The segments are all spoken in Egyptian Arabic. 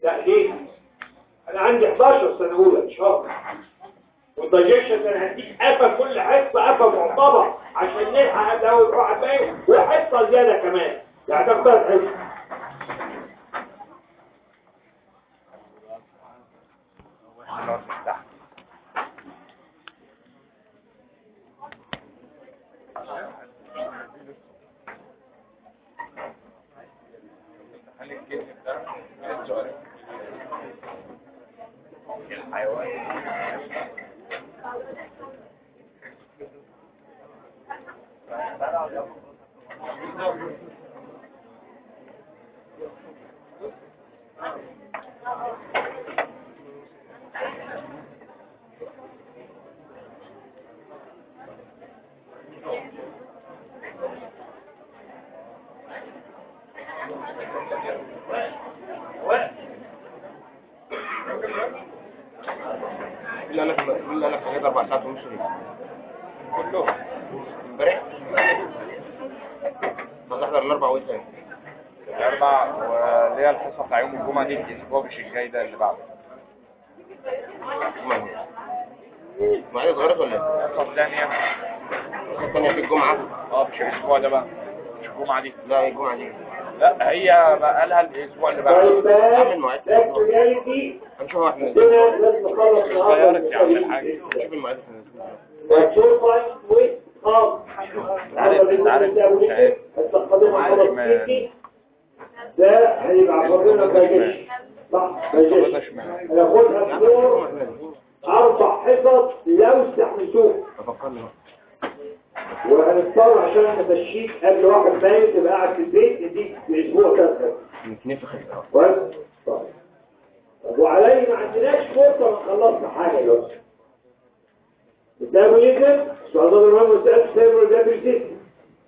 لا ليه انا عندي 11 سنه اولى مش هقدر والدايجيشن انا هديك قفا كل حصه قفا معتبر عشان نلحق اداوي واحد باين وحصه زياده كمان يعني ده ثلاث حصص مين اللي قال لك مين اللي قال لك هجيب اربع ساعات ونص دي؟ كله امبارح ما تحضر الاربع وايه تاني؟ الاربع واللي هي الحصه بتاع يوم الجمعه دي الاسبوع مش الجاي ده اللي بعده ما هي ما هي اتغيرت ولا ايه؟ الحصه الثانيه الحصة الثانية في الجمعة اه مش الاسبوع ده بقى مش الجمعه دي لا هي الجمعة دي لا هي بقى لها الاسبوع اللي بعده طيب اعمل مواعيد باك رياليتي هنشوف واحنا هنا لازم نخلص اتغيرت يا عم الحاج نشوف المواعيد وتشوف ويت خاص عارف عارف مش عارف عارف ما- ده هيبقى عبرنا باجيش صح خدها باجيش شمال هناخدها في دور اربع حصص لو استحملتوه افكرني وهنضطر عشان نمشيك قبل واحد ميت تبقى قاعد في البيت نديك اسبوع ثلاث نتنفخ كويس طيب طب وعلي ما عندناش فرصه ما خلصنا حاجه دلوقتي التابوليزم سؤال ده مهم وسألت التابول ده بالجسم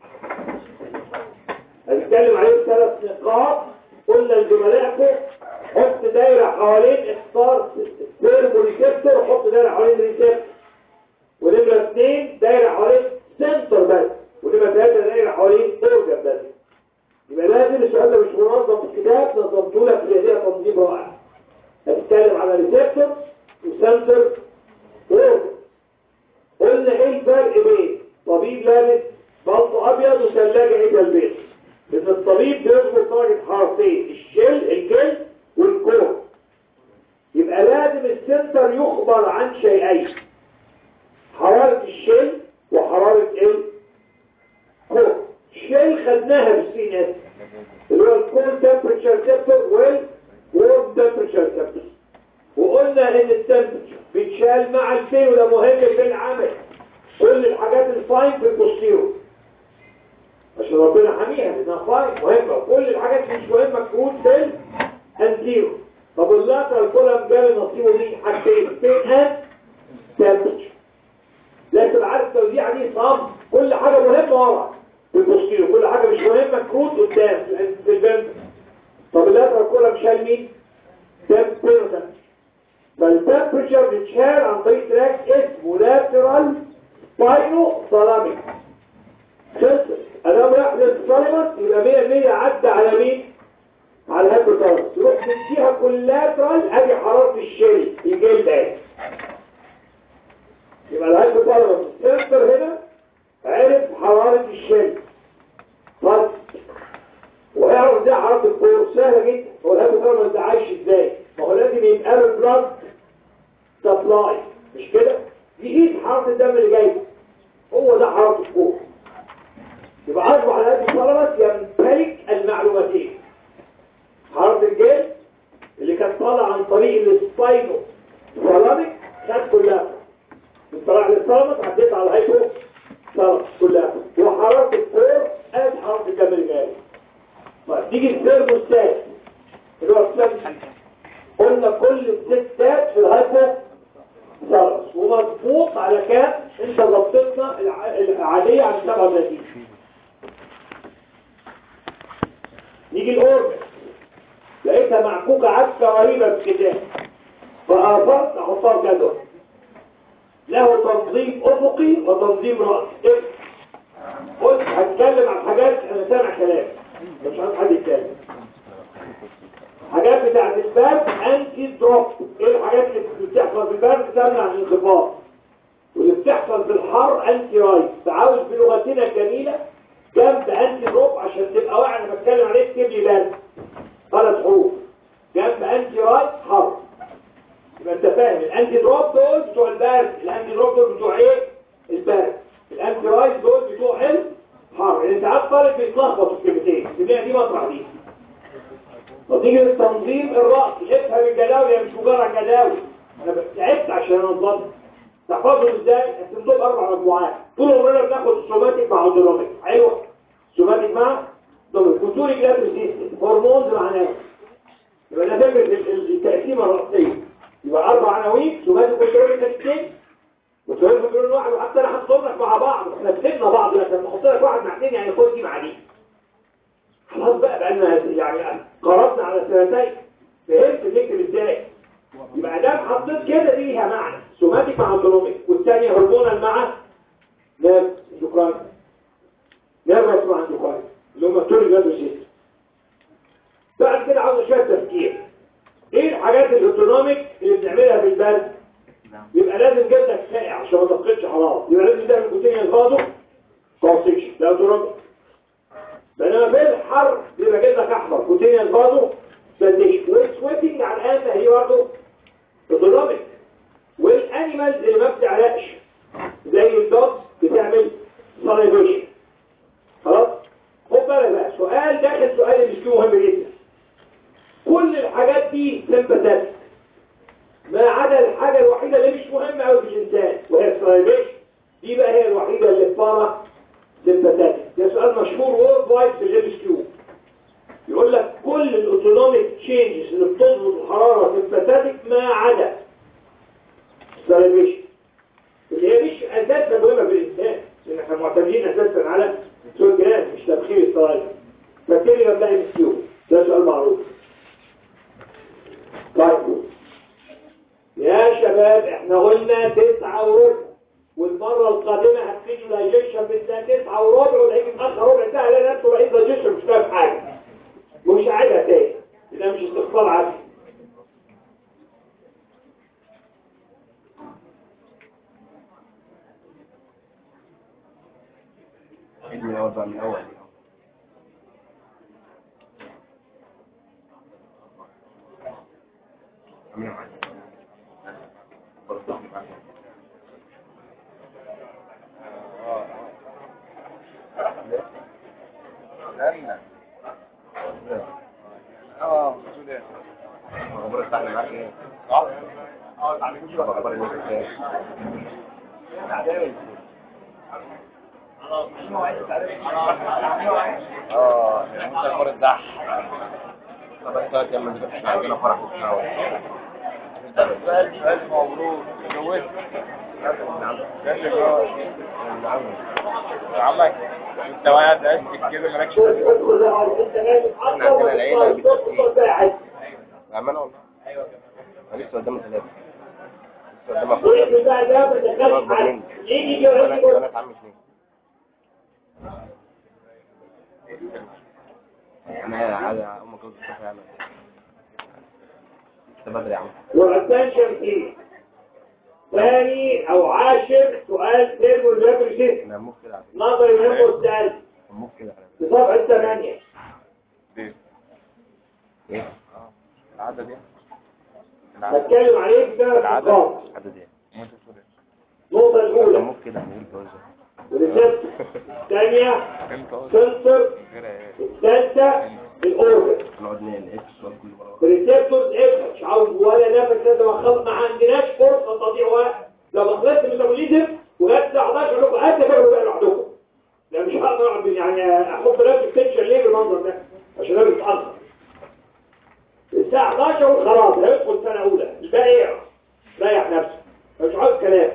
هنتكلم عليه ثلاث نقاط قلنا لزملائكم حط دايره حوالين اختار سيرمو ريسبتور حط دايره حوالين ريسبتور ونمره اثنين دايره حوالين سنتر بس ونمره ثلاثه دايره حوالين اورجن بس يبقى لازم السؤال ده مش منظم في الكتاب نظمته لك في الهديه تنظيم رائع هتتكلم على ريسبتور وسنتر واورجن قلنا ايه الفرق بين طبيب لابس بلط ابيض وثلاجه ايه البيت ان الطبيب بيظبط درجه حرارتين الشل الجلد والكور يبقى لازم السنتر يخبر عن شيئين حراره الشل وحراره الكور الشل خدناها بالسي اس اللي هو الكول تمبرتشر سيبتور والورم تمبرتشر سيبتور وقلنا ان التمبرتشر بيتشال مع الفين وده مهم في العمل كل الحاجات الفاين في البوستيرو عشان ربنا حميها لانها فاين مهمه وكل الحاجات اللي مش مهمه تكون في الانتيرو طب اللاترال كولم جاب نصيبه مين حاجتين فين ان تمبرتشر لازم عارف التوزيع دي صعب كل حاجه مهمه ورا في البوستيرو كل حاجه مش مهمه تكون قدام في في البنت طب اللاترال كولم شال مين تمبرتشر فالتمبرتشر بتشال عن طريق تراك اسمه لاترال سباينو سلاميك خلصت ادام راح للسلامت يبقى 100% عدى على مين على الهيبوثالاموس تروح تديها كولاترال ادي حراره الشيل الجلد اهي يبقى الهيبوثالاموس السنتر هنا عرف حراره الشيل طيب ويعرف ده حراره الكور سهله جدا هو الهيبوثالاموس ده عايش ازاي ما هو لازم يبقى له بلاد سبلاي مش كده يقيس حراره الدم اللي جاي هو ده حراره الكور يبقى اصبح هذه الطلبات يمتلك المعلوماتين حراره الجلد اللي كانت طالعه عن طريق السباينو سلامك خد كلها من طلع للسلامك عديت على الهيبو سلامك كلها وحراره الكور قد حراره الدم اللي جاي طيب تيجي الثيرموستات اللي هو السلامك قلنا كل الستات في الهايبو ثالث ومضبوط على كام انت ضبطتنا الع- العادية عن 37 نيجي الاورجن لقيتها معكوكة عكسة رهيبة في الكتاب فآثرت احطها في جدول له تنظيم افقي وتنظيم رأسي إيه؟ قلت هتكلم عن حاجات انا سامع كلام مش عايز حد يتكلم حاجات بتاعت الباب انتي دروب ايه الحاجات اللي بتحصل في الباب بتمنع الانخفاض واللي بتحصل في الحر انتي رايت فعاوز بلغتنا الجميله جنب انتي دروب عشان تبقى واعي انا بتكلم عليه اكتب لي بارد ثلاث حروف جنب انتي رايت حر يبقى انت فاهم الانتي دروب دول بتوع البارد الانتي دروب دول بتوع ايه البارد الانتي رايت دول بتوع الحر اللي ساعات طالب بيتلخبط في الكلمتين الكلمه دي مطرح دي نتيجة التنظيم الرأس افهم الجداول يا مش مجرد جداول انا تعبت عشان انظم تحفظهم ازاي هتنظم اربع مجموعات طول عمرنا بناخد السوماتيك مع الدوماتيك ايوه سوماتيك مع دوماتيك كوتوري جلاد ريسيستنس هرمونز مع ناس يبقى ده فكرة ال- ال- التقسيمة الرأسية يبقى اربع عناوين سوماتيك كوتوري اثنين وتقول في كل واحد وحتى انا حاطط لك مع بعض احنا كسبنا بعض لكن نحط لك واحد مع اثنين يعني خد دي مع دي خلاص بقى بقالنا يعني قربنا على سنتين فهمت نكتب ازاي يبقى ده حطيت كده دي ليها معنى سوماتيك مع اوتونوميك والثانيه هرمونال مع نيرف اندوكراين نيرف مع اندوكراين اللي هم توري جادوسيس بعد كده عاوز شويه تفكير ايه الحاجات الاوتونوميك اللي بنعملها في البرد يبقى لازم جلدك ساقع عشان ما تفقدش حراره يبقى لازم تعمل كوتينيا الفازو كونستكشن ده اوتونوميك بينما في الحر بيبقى جلدك احمر كوتينيا الفازو سنديش والسويتنج على الان هي برضه اوتونوميك والانيمالز اللي ما بتعرقش زي الدوج بتعمل ساليفيشن خلاص خد بالك بقى سؤال داخل سؤال مش مهم جدا كل الحاجات دي سمباتاتيك ما عدا الحاجة الوحيدة اللي مش مهمة قوي في الإنسان وهي السلايفيشن دي بقى هي الوحيدة اللي بارا سمباتاتيك ده سؤال مشهور وورد وايد في الام اس كيو يقول لك كل الاوتونوميك تشينجز اللي بتظبط الحرارة سمباتاتيك ما عدا السلايفيشن اللي هي مش اساسا مهمة في الإنسان لأن احنا معتمدين أساسا على سوجرام مش تبخير السلايفة فبالتالي ده ام اس كيو ده سؤال معروف طيب يا شباب احنا قلنا تسعة وربع والمرة القادمة هتفيدوا دايجيشن بالله تسعة وربع ولا هيجي متأخر ربع ساعة لان انتوا رئيس دايجيشن مش فاهم حاجة مش عادة تاني ده مش استغفار عادي عيد من الأول بقى من الأول عاملين معايا برضه معايا استنى اه بتقول ايه اخبار الساعه معاك ايه صح طب اخبار الناس ايه اه يعني انت اخبار الدح طب انت ثلاث ايام ما نزلتش عندنا فرح وبتاع الف مبروك اتجوزت نعم نعم عمك انت قاعد قدك كده مالكش ادخل ده انت جاي احنا عندنا العيلة بالترتيب. قاعد بأمانة والله انا لسه قدامي ثلاثة لسه قدامي اخويا ويقفل بقى ده ما تدخلش أكبر حد مني. يجي يجي ولا بنات يجي بنات عمي اثنين انا عايز اقوم اتجوز الصبح يعني لسه بدري يا عم والاتنشن ايه ثاني او عاشر سؤال تيرمو الريبريشن انا هموت كده على فكرة. نظري مهم والسؤال هموت كده على في صفحة 8 ليه؟ فكرة. ايه العادة دي بتكلم عليه في ثلاث العادة. نقاط حد ايه وانت بتقول ايه؟ النقطة الأولى هموت كده هنقول جوازة الريسبت الثانية انت قلت سنسر غير ايه؟ الثالثة الأورجن نقعد نعيد السؤال كل مرة الريسبتورز افهم مش عاوز ولا نفس لازم اخلص ما عندناش فرصة تضيع وقت لو ما خلصت ميتابوليزم وجت الساعة 11 اقول لكم هات بقى بقى لوحدكم لا مش هقدر اقعد يعني احط نفسي في تنشن ليه بالمنظر ده عشان انا بتأخر الساعة 11 وخلاص هيدخل سنة أولى الباقي يقرا ريح نفسه مش عاوز كلام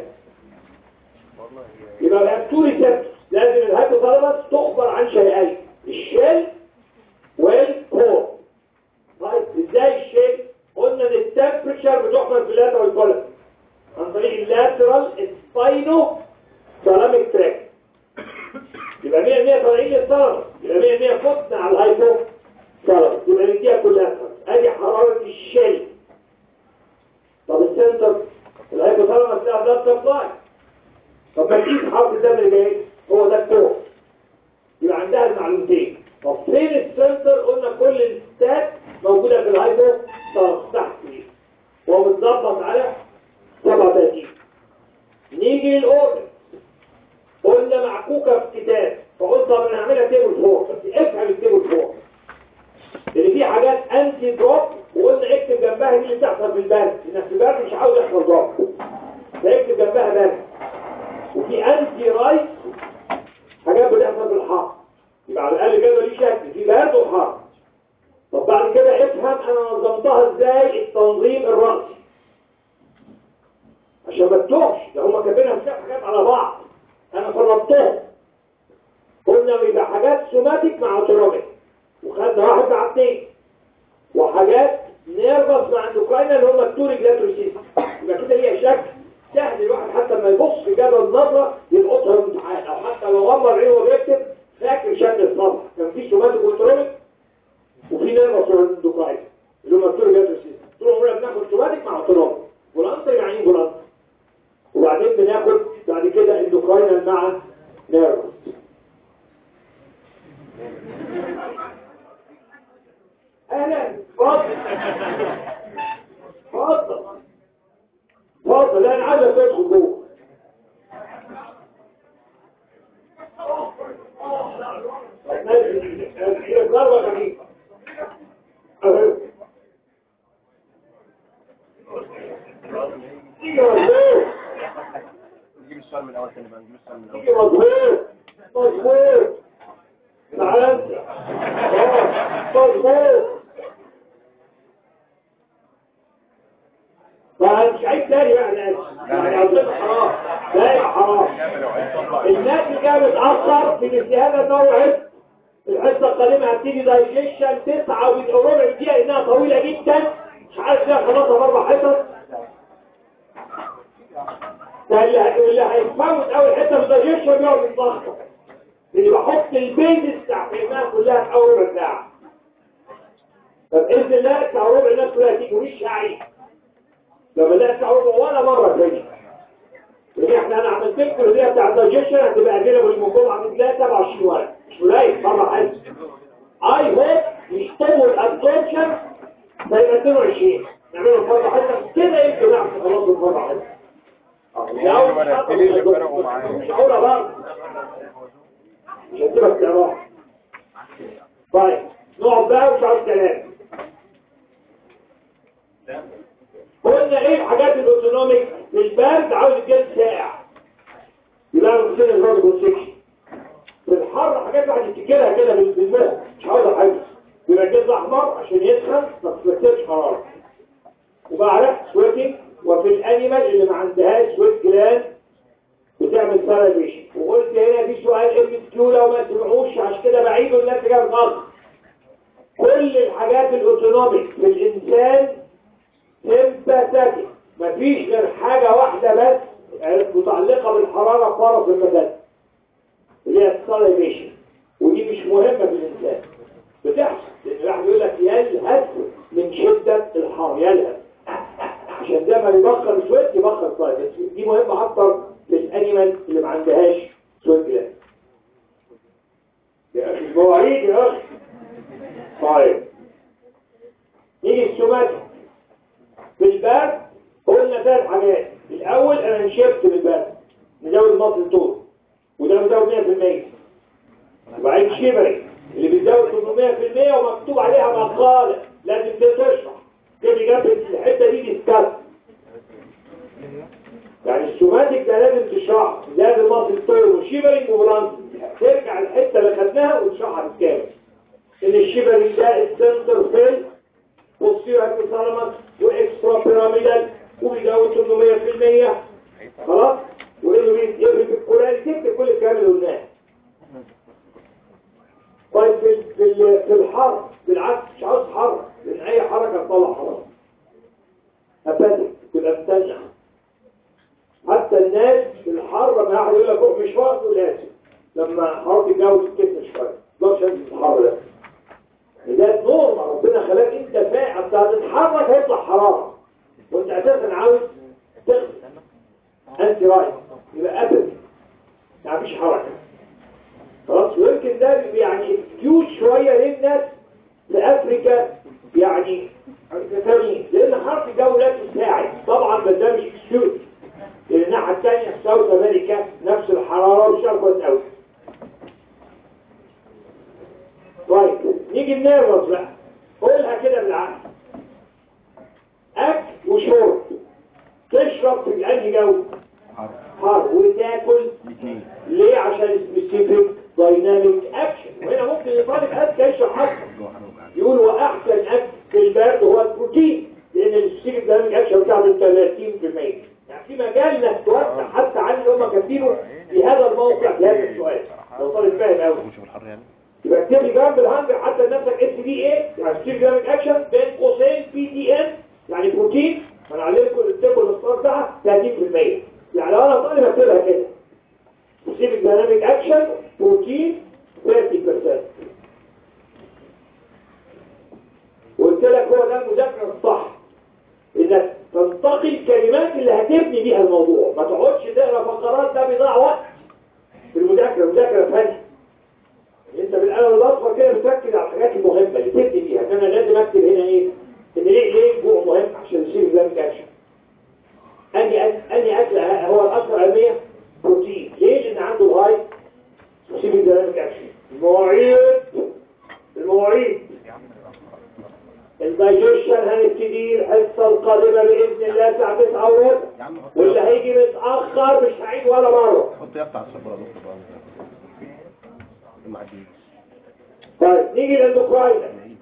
يبقى بقى تو ريسبتورز لازم الهايبوثالاموس تخبر عن شيئين الشيل والكور طيب ازاي الشيء قلنا ان التمبريتشر بتحمل في اللاترال كولم عن طريق اللاترال سباينو سيراميك تراك يبقى 100 100 طالعين للثالاموس يبقى 100 100 فتنا على الهايبو ثالاموس يبقى نديها كلها ادي حرارة الشل طب السنتر الهيبوثالاموس لها بلاد سبلاي طب ما تجيب حرف الدم اللي جاي هو ده الكور يبقى عندها المعلومتين طب فين السنتر قلنا كل الستات موجودة في الهايبو تحت دي وهو متظبط على 37 نيجي للاورجن قلنا معكوكة في كتاب فقلت طب انا هعملها تيبل فور بس افهم التيبل فور لان في حاجات انتي دروب وقلنا اكتب جنبها دي اللي بتحصل في البرد لانك في البرد مش عاوز يحصل دروب فاكتب جنبها برد وفي انتي رايت حاجات بتحصل في الحر يبقى على الاقل كده ليه شكل في برد وحر طب بعد كده افهم انا نظمتها ازاي التنظيم الرأسي عشان ما تتوهش ده هما كاتبينها في حاجات على بعض انا فرضتهم قلنا يبقى حاجات سوماتيك مع اوتونوميك وخدنا واحد مع اثنين وحاجات نيرفس مع اندوكراينا اللي هم التوري جلاتروسيس يبقى كده ليها شكل سهل الواحد حتى لما يبص في جبل النظره يلقطها الامتحان او حتى لو غمض عينه وهو بيكتب فاكر شكل الصفحه كان في سوماتيك اوتونوميك وفي نيرفس واندوكراينا اللي هم التوري جلاتروسيس طول عمرنا بناخد سوماتيك مع اوتونوميك بولانتر يعني ايه بولانتر وبعدين بناخد بعد كده اندوكراينال مع نيرفس اهلا اتفضل اتفضل اتفضل انا عايزك تدخل جوه ضربه خفيفه أهو. مظبوط نجيب السؤال من الاول تاني بقى نجيب السؤال من الاول تيجي مظبوط مظبوط تعال انت آه، مظبوط فمش عيب تاني بقى ناس يعني عاوزين حرام لا يبقى حرام الناس اللي جايه متاخر في الاجتهاد الموعد الحصه القادمه هتيجي دايجيشن تسعة وربع دقيقه انها طويله جدا مش عارف ليه خلصها باربع حصص ده اللي اللي هيفوت اول حته في الدايجيشن يقعد يتلخبط اللي بحط البيزس تعملناها كلها في اول ربع ساعه فباذن الله بتاع ربع الناس كلها تيجي مش هعيد لما لا تعود ولا مرة تاني لان احنا انا عملت لكم الهديه بتاع الدايجيشن هتبقى افيلبل من الجمعه من 23 ورقه مش قليل طبعا عايز اي هوب يشتموا الابسوربشن هيبقى 22 نعمله فرض حتى كده يمكن نعمل خلاص الفرض حتى يعني ورقتين اللي فرقوا معايا. مش هقولها بقى مش هسيبك تعرف طيب نقعد بقى ومش عاوز كلام قلنا ايه الحاجات الاوتونوميك البرد عاوز الجلد ساقع يبقى نقصين الراجل كونسكشن في الحر حاجات واحد يفتكرها كده بال- بالمخ مش عاوز حاجه يبقى الجلد احمر عشان يسخن ما تفتكرش حراره وبعدها سويتنج وفي الانيمال اللي ما عندهاش سويت جلاند بتعمل سالفيشن وقلت هنا في سؤال ام كيو لو ما سمعوش عشان كده بعيده الناس جاب غلط كل الحاجات الاوتونوميك في الانسان سيمباثيك مفيش غير حاجة واحدة بس متعلقة بالحرارة فرط المدد اللي هي الساليفيشن ودي مش مهمة في الإنسان بتحصل لأن الواحد يقول لك يلهث من شدة الحر يلهث عشان ده ما يبخر سويت يبخر سويت بس دي مهمة أكتر في الأنيمال اللي ما عندهاش سويت جلاند يا أخي مواعيد يا أخي طيب نيجي السوماتيك في البرد قلنا ثلاث حاجات الاول انا نشفت بالبرد نزود المصل طول وده مزود 100% وبعدين شيبري اللي بيزود 800% ومكتوب عليها مقالة لازم تشرح كده جنب الحتة دي ديسكاس يعني السوماتيك ده لازم تشرح لازم مصل طول وشيبري وبرانس ترجع الحتة اللي خدناها وتشرحها بالكامل ان الشيبري ده السنتر فيل posterior hypothalamus واكسترا بيراميدال وبيزود 800% خلاص وانه بيتقفل في الكورال تكتب كل الكلام اللي قلناه طيب في في ال- في الحر بالعكس مش عاوز حر لان اي حركه تطلع حراره ابدا تبقى مستنع حتى الناس في الحر لما واحد يقول لك روح مشوار تقول اسف لما حراره الجو تتكتم شويه ما تقدرش انزل في الحر ده ده نورمال ربنا خلاك انت فاعل وانت اساسا عاوز تغسل انتي رايت يبقى ابد ما فيش حركه خلاص ويمكن ده بيبقى يعني اكسكيوز شويه للناس في افريكا يعني ثانيين لان حرف الجو لا تساعد طبعا بس ده مش اكسكيوز لان الناحيه الثانيه في ساوث امريكا نفس الحراره والشهر كويس قوي طيب نيجي النيرفز بقى قولها كده بالعقل اكل وشرب تشرب في انهي جو حر وتاكل ليه عشان سبيسيفيك دايناميك اكشن وهنا ممكن الطالب اذكى يشرح حاجه يقول واحسن اكل في البرد هو البروتين لان السبيسيفيك دايناميك اكشن بتاعته 30% يعني في مجال انك توسع حتى عن اللي هم كاتبينه في هذا الموقع في هذا السؤال لو طالب فاهم قوي يبقى اكتب لي جنب الهانجر حتى لنفسك اس دي ايه يعني سبيسيفيك دايناميك اكشن بين قوسين بي تي ان يعني بروتين انا علمكم التيبل الاصفار بتاعها 30% يعني لو انا طالب اكتبها كده specific dynamic action بروتين 30% وقلت لك هو ده المذاكره الصح انك تنتقي الكلمات اللي هتبني بيها الموضوع ما تقعدش تقرا فقرات ده بيضيع وقت في المذاكره المذاكره فن انت بالقلم الاصفر كده بتركز على الحاجات المهمه اللي تبني بيها انا لازم اكتب هنا ايه ان ليه ليه الجوع مهم عشان يصير دايناميك اكشن اني اني اكل هو الاكثر اهميه بروتين ليه لان عنده الهاي سيب الديناميك اكشن المواعيد المواعيد الدايجيشن هنبتدي الحصه القادمه باذن الله الساعه 9 وربع واللي هيجي متاخر مش هعيد ولا مره حط يقطع السبوره دكتور بقى المعدي طيب نيجي للاندوكراين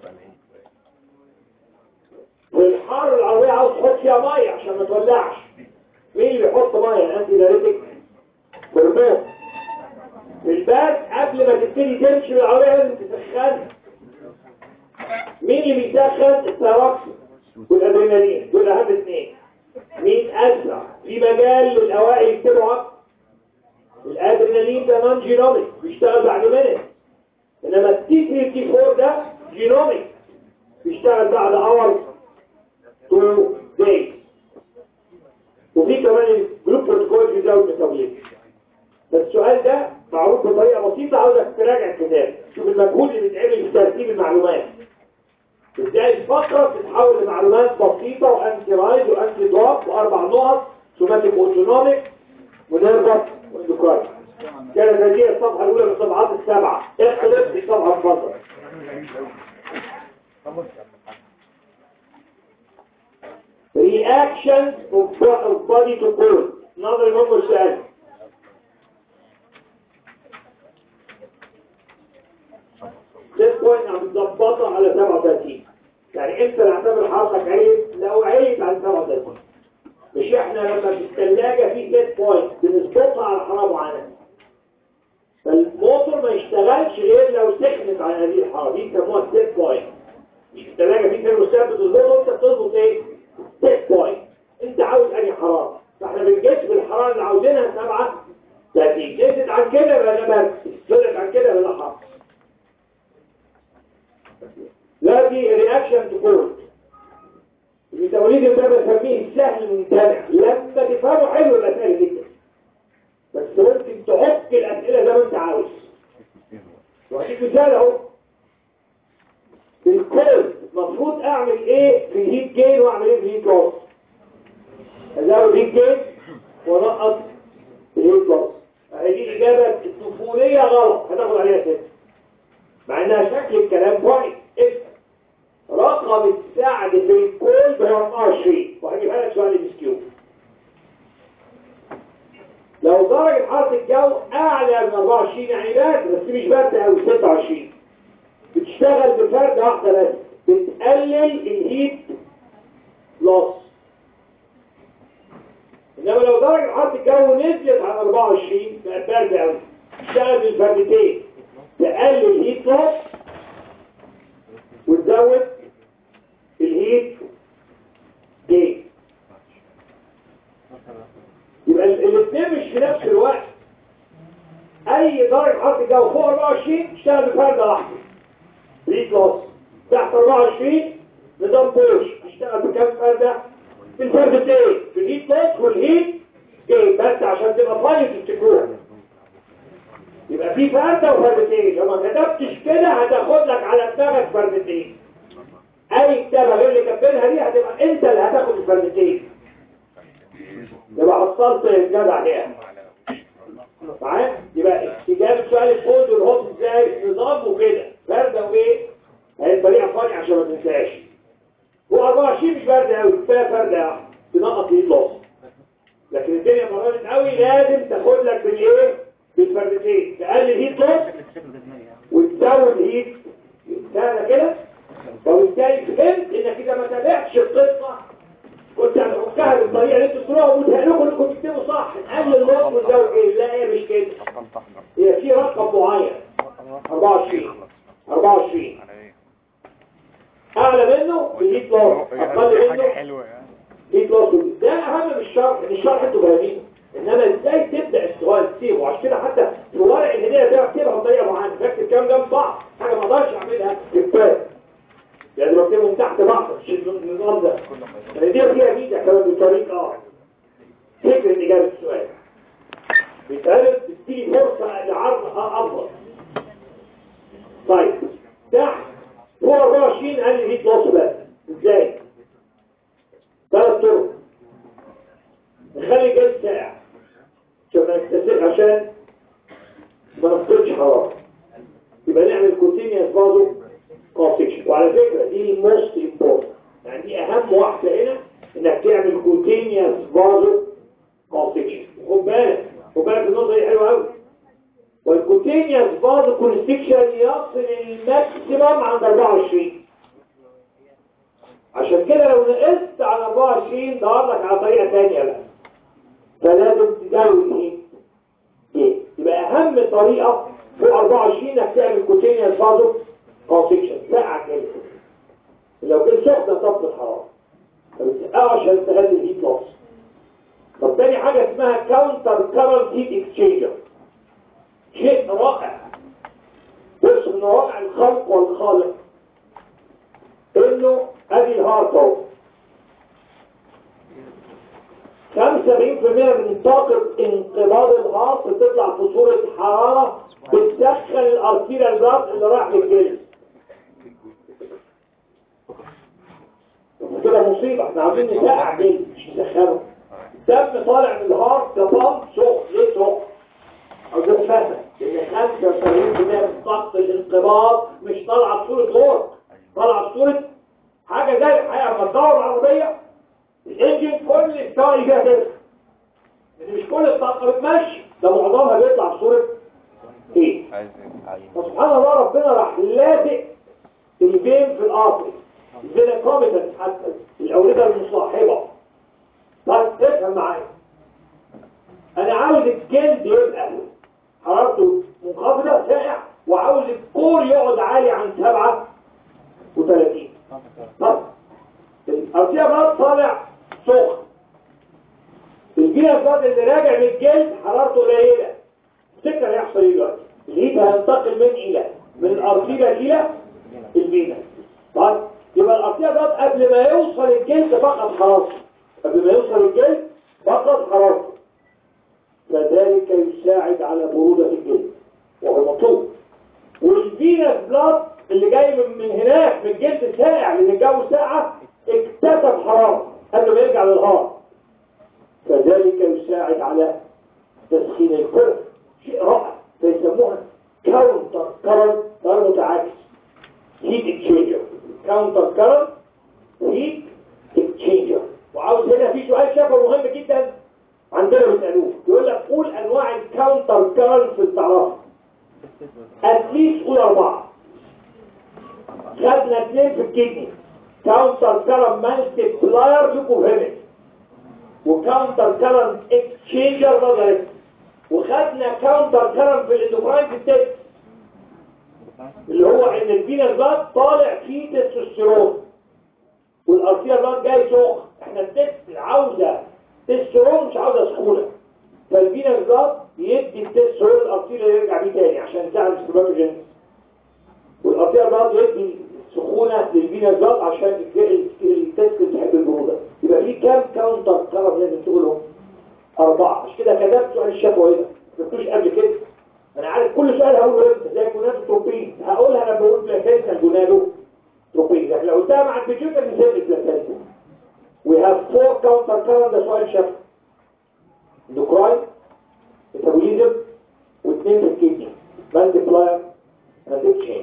في الحر العربيه عاوز تحط فيها ميه عشان ما تولعش مين اللي بيحط ميه انتي دايريتك هرمون في البرد قبل ما تبتدي تمشي بالعربيه لازم تسخنها مين اللي بيسخن التراكسون والادرينالين دول اهم اثنين مين اسرع في مجال للاوائل يكتبوا اكتر الادرينالين ده نون جينوميك بيشتغل بعد منت انما التي 34 ده جينوميك بيشتغل بعد اور تو دايز وفي كمان الجروب بروتوكول بيزود ميتابوليزم بس السؤال ده معروف بطريقه بسيطه عاوزك تراجع الكتاب شوف المجهود اللي بيتعمل في ترتيب المعلومات ازاي الفقره تتحول لمعلومات بسيطه وانتي رايز وانتي دروب واربع نقط سوماتيك اوتونوميك ونربط واندوكراين كانت هذه الصفحه الاولى من الصفحات السبعه اختلف في الصفحه الفضل reactions of bo- of body to cold نظري مهم السؤال this point عم تظبطها على 37 يعني امتى نعتبر حركك عيب لو عيب على 37 مش احنا لما في الثلاجه في سيت بوينت بنظبطها على حراره معينه فالموتور ما يشتغلش غير لو سخنت على هذه الحراره دي يسموها سيت بوينت مش في الثلاجه في ثيرموستات بتظبطه انت بتظبط ايه سيت بوينت انت عاوز انهي حراره فاحنا بنجيش بالحراره اللي عاوزينها سبعه 30 نزلت عن كده يبقى ده برد طلعت عن كده يبقى ده حر لا دي رياكشن تو كولد الميتابوليزم ده بسميه السهل الممتنع لما تفهمه حلو يبقى سهل جدا بس ممكن تحط الاسئله زي ما انت عاوز وهديك مثال اهو في الكولد المفروض اعمل ايه في الهيت جين واعمل ايه في الهيت لوس ازود هيت جين وانقص الهيت لوس هذه الاجابه الطفوليه غلط هتاخد عليها كده مع انها شكل الكلام كويس اسم رقم السعد في الكولد هو 24 وهجيبها لك سؤال مسكيو لو درجة حرارة الجو أعلى من 24 يعني برد بس مش برد أوي 26 بتشتغل بفردة واحدة بس بتقلل الهيت لوس إنما لو درجة حرارة الجو نزلت عن 24 بقت برد أوي تشتغل بالفردتين تقلل الهيت لوس وتزود الهيت جين يبقى الاثنين مش في نفس الوقت اي درجه حراره الجو فوق 24 تشتغل بفرده واحده هيت لوس تحت 24 نظام بوش تشتغل بكام فرده في الفردتين في الهيت لوس والهيت جاي بس عشان تبقى فايل تفتكروها يبقى في فردة وفردتين لو ما كتبتش كده هتاخد لك على دماغك فردتين اي كتابة غير اللي كاتبينها دي هتبقى انت اللي هتاخد الفردتين يبقى حصلت الجدع دي معايا يبقى استجابة سؤال الفوز والهوب ازاي نظام وكده فردة وايه هي طريقة فاني عشان ما تنساش هو 24 مش فردة قوي كفايه فردة واحدة تنقص ليه لوس لكن الدنيا مرضت قوي لازم تاخد لك بالايه بالفردتين تقلل هيت لوس وتزود هيت سهلة كده وبالتالي فهمت انك اذا ما تابعتش القصة كنت هتحكها بالطريقة اللي انتوا بتقولوها ومتهيألكم انكم تكتبوا صح نقلل اللوس ونزود ايه لا هي مش كده هي في رقم معين 24 24 اعلى منه الهيت لوس اقل منه حلوة يعني هيت لوس ده اهم من الشرح ان الشرح انتوا فاهمينه انما ازاي تبدا السؤال تسيبه عشان كده حتى في ورق الهديه ده بكتبها بطريقه معينه بكتب كام جنب بعض حاجه ما اقدرش اعملها كفايه يعني بكتبهم تحت بعض مش النظام ده يعني دي فيها ميزه كمان بطريقه فكره اجابه السؤال بيتعرف بتديني فرصه لعرض افضل طيب تحت هو 24 قال لي 100 نص بس ازاي ثلاث طرق نخلي جلد ساعة عشان ما نكتسب عشان ما نفقدش حرارة يبقى نعمل كونتينيوس بازو كونفكشن وعلى فكرة دي الموست امبورتنت يعني دي اهم واحدة هنا انك تعمل كونتينيوس بازو كونفكشن خد بالك خد بالك النقطة دي حلوة قوي والكونتينيوس بازو كونستكشن يصل الماكسيمم عند 24 عشان كده لو نقصت على 24 دور لك على طريقة تانية بقى فلازم تزود ايه؟ ايه؟ يبقى اهم طريقة في 24 انك تعمل كوتينيوس بازو كونفكشن ساعة كده لو كان سخنة تفضل الحرارة فبتسقعه عشان تغلي الهيت لوس طب تاني حاجة اسمها كاونتر كارنت هيت اكسشينجر شيء رائع بص من رائع الخلق والخالق انه ادي الهارت اهو 75% من طاقة انقباض الهارت بتطلع في صورة حرارة بتدخل الارتيريال بلاد اللي رايح للجلد كده مصيبة احنا عاوزين نسقع جلد مش نسخنه الدم طالع من الهارت ده بامب سخن ليه سخن؟ عاوزين فاهمة ان 75% من طاقة الانقباض مش طالعة بصورة غور طالعة بصورة حاجة زي الحقيقة لما تدور العربية الانجن كل السائل فيها كده ان مش كل الطاقة بتمشي ده معظمها بيطلع بصورة ايه فسبحان الله ربنا راح لازق الفين في الارض الفين كوميتنت حتى الاوردة المصاحبة طيب افهم معايا انا عاوز الجلد يبقى حرارته منخفضة ساقع وعاوز الكور يقعد عالي عن 37 طب الارضيه بقى طالع سخن الجيل الفاضل اللي راجع من الجلد حرارته قليله تفتكر هيحصل ايه دلوقتي الهيت هينتقل من الى من الارضيه الى الفينا طيب يبقى الارضيه بقى قبل ما يوصل الجلد فقط حرارته قبل ما يوصل الجلد فقط حرارته فذلك يساعد على برودة الجلد وهو مطلوب والفينس بلاد اللي جاي من, من هناك من الجلد ساقع لان الجو ساقع اكتسب حرارة قبل ما يرجع للهار فذلك يساعد على تسخين الكرة شيء رائع فيسموها كاونتر كرنت غير متعاكس هيت اكتشينجر كاونتر كرنت هيت اكتشينجر وعاوز هنا في سؤال شافه مهم جدا عندنا بيسألوه يقول لك قول انواع الكاونتر كرنت في التعرف اتليست قول اربعه خدنا اثنين في الكدني كاونتر كرم مالتيبلاير ليكوفينيك وكاونتر كرم اكسشينجر بغير وخدنا كاونتر كرم في الاندوكراين في التست اللي هو ان الفينس بلاد طالع فيه تستوستيرون والارتيا بلاد جاي سخن احنا التست عاوزه تستوستيرون مش عاوزه سخونه فالفينس بلاد يدي التستوستيرون الارتيا يرجع بيه تاني عشان يساعد السبرمجين والارتيا بلاد يدي سخونة للفينا الزرق عشان التسك تحب البرودة يبقى في كام كاونتر كرم لازم تقولهم أربعة مش كده كتبت سؤال الشفوي هنا ما كتبتوش قبل كده أنا عارف كل سؤال هقوله امتى زي جونادو تروبين هقولها أنا بقول بلاسنتا جونادو تروبين لكن لو قلتها مع البيجوتا نسيب بلاسنتا we have four counter current ده سؤال شفوي اندوكراين ميتابوليزم واثنين في الكيدني مالتيبلاير اند تشين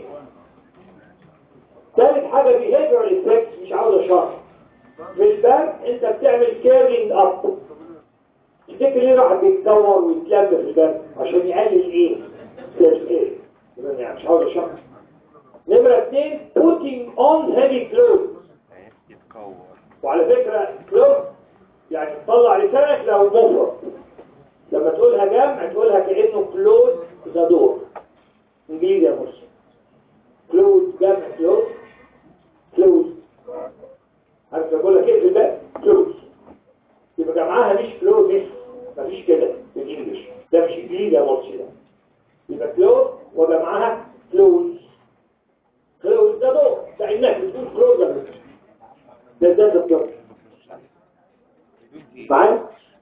ثالث حاجه behavioral effects مش عاوز اشرح في البرد انت بتعمل كيرلينج اب تفتكر ليه راح بيتدور ويتلم في البرد عشان يقلل ايه سيرف ايه يعني مش عاوز اشرح نمرة اثنين putting on heavy clothes يتكور وعلى فكرة clothes يعني تطلع لسانك لو مفرد لما تقولها جمع تقولها كأنه close the door انجليزي يا مسلم close جمع close close عارف بقول لك ايه في الباب close يبقى جمعها مش close مش مفيش كده بالانجلش ده مش انجليزي يا مسلم ده يبقى close وجمعها close close the door ده انك بتقول close the door ده ده ده ده معايا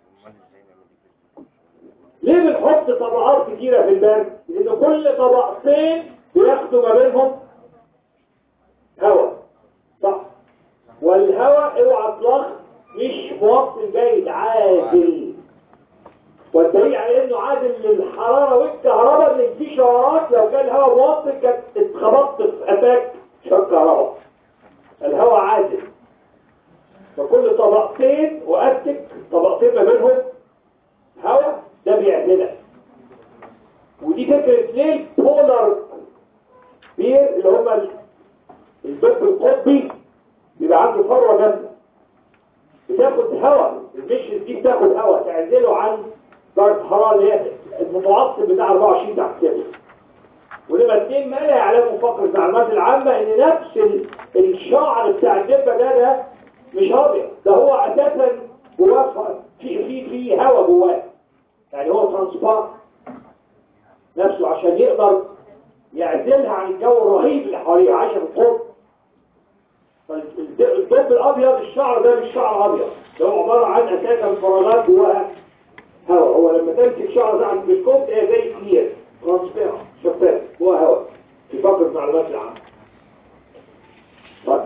ليه بنحط طبقات كتيرة في البرد؟ لأن كل طبقتين بياخدوا ما بينهم هواء صح والهواء اوعى تلاحظ مش موصل جيد عادل والدليل على انه عادل للحرارة والكهرباء ان في شعارات لو كان الهواء موصل كانت اتخبطت في اتاك شر كهرباء الهواء عادل فكل طبقتين وأتك طبقتين ما بينهم هواء ده بيعزلك ودي فكرة ليه البولار بير اللي هما ال- الباب القطبي بيبقى عنده فروة جامدة بتاخد هواء المشرس دي بتاخد هواء تعزله عن درجة الحرارة اللي هي المتوسط بتاع 24 تحت صفر ولما اتنين ما لا يعلموا فقر المعلومات العامة ان نفس ال- الشعر بتاع الدبة ده ده مش ابيض ده هو اساسا جواه ف- في في في هواء جواه يعني هو ترانسبار نفسه عشان يقدر يعزلها عن الجو الرهيب اللي حواليه عايشه في القطب فالد- الدب الابيض الشعر ده مش شعر ابيض ده هو عباره عن اساسا فراغات جواها هواء هو لما تمسك شعر ده عند الميكروسكوب تلاقيه زي كلير ترانسبيرنت شفاف جواه هواء في فقر المعلومات العامه طيب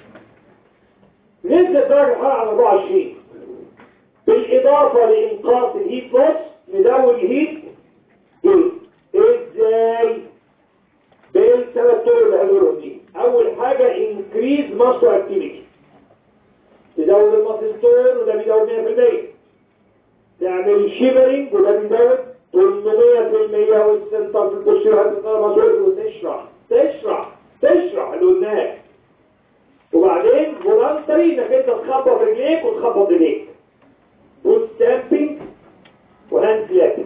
نزل درجة الحرارة على 24 بالإضافة لإنقاص الهيت لوس ندور الهيت جيت إزاي؟ بالثلاث طرق اللي هنقولهم دي أول حاجة increase muscle activity تزود المسل تون وده بيزود 100% تعمل شيفرنج وده بيزود 800% والسنتر في البوشير هتبقى مسؤول وتشرح تشرح تشرح اللي قلناه وبعدين فولانتري انك انت تخبط رجليك وتخبط ايديك والستامبينج وهاند كلابينج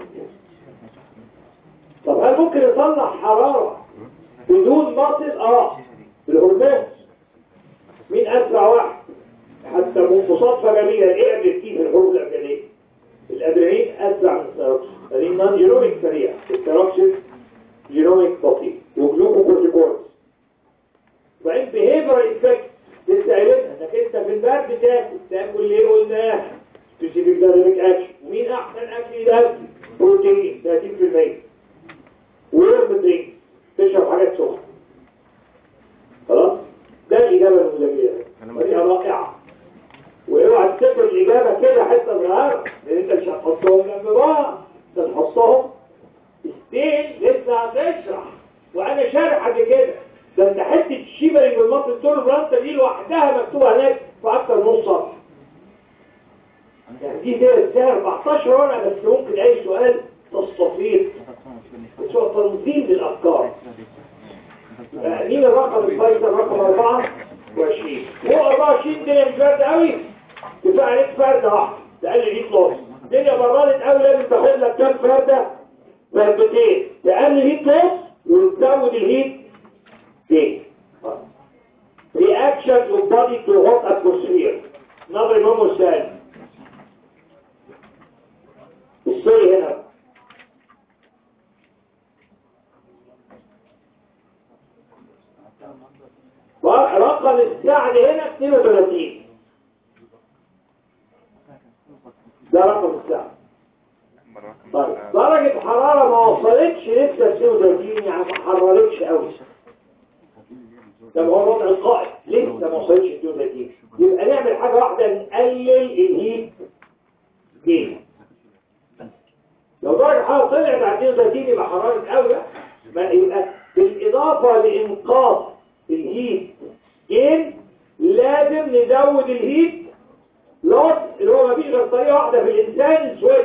طب هل ممكن يطلع حرارة بدون مصل اه بالهرمون مين اسرع واحد حتى مصادفة جميلة ايه قبل كيف الحروب الابجدية الادرينالين اسرع من التراكسين الادرينالين نون جينوميك سريع التراكسين جينوميك بطيء وجلوكوكورتيكويد وبعدين behavioral effect لسه قايلينها انك انت في البرد بتاكل تاكل ليه قلناه سبيسيفيك دايناميك اكشن ومين احسن اكل يدفي بروتين 30% ويرم درينك تشرب حاجات سخنه خلاص ده الاجابه النموذجيه طريقه رائعه واوعى تفتكر الاجابه كده حته صغيره لان انت مش هتحطهم جنب بعض انت تحطهم ستيل لسه هتشرح وانا شارح قبل كده ده انت حته الشيبرنج والمصر الدور برانتا دي لوحدها مكتوبه هناك في اكتر من نص سطر يعني دي ده ازاي 14 ورقه بس ممكن اي سؤال تستفيد بس هو تنظيم للافكار يبقى مين الرقم الفيصل رقم 24 هو 24 الدنيا مش بارده قوي كفايه عليك فرده واحده تقل لي لوس الدنيا بردت قوي لازم تاخد لك كام فرده فردتين تقل هيت لوس وتزود الهيت دي reactions of body to hot atmosphere نظر امام الثاني الصري هنا رقم السعر هنا 32 ده رقم الساعة طيب درجة حرارة ما وصلتش لسه 32 يعني ما حررتش قوي ده هو الوضع القائم لسه ما وصلتش 32 يبقى نعمل حاجة واحدة نقلل الهيت جيم لو درجة الحرارة طلعت على 32 يبقى حرارة قوي بقى. ما يبقى بالإضافة لإنقاص الهيت جيم لازم نزود الهيت لوس اللي هو مفيش غير طريقة واحدة في الإنسان السويد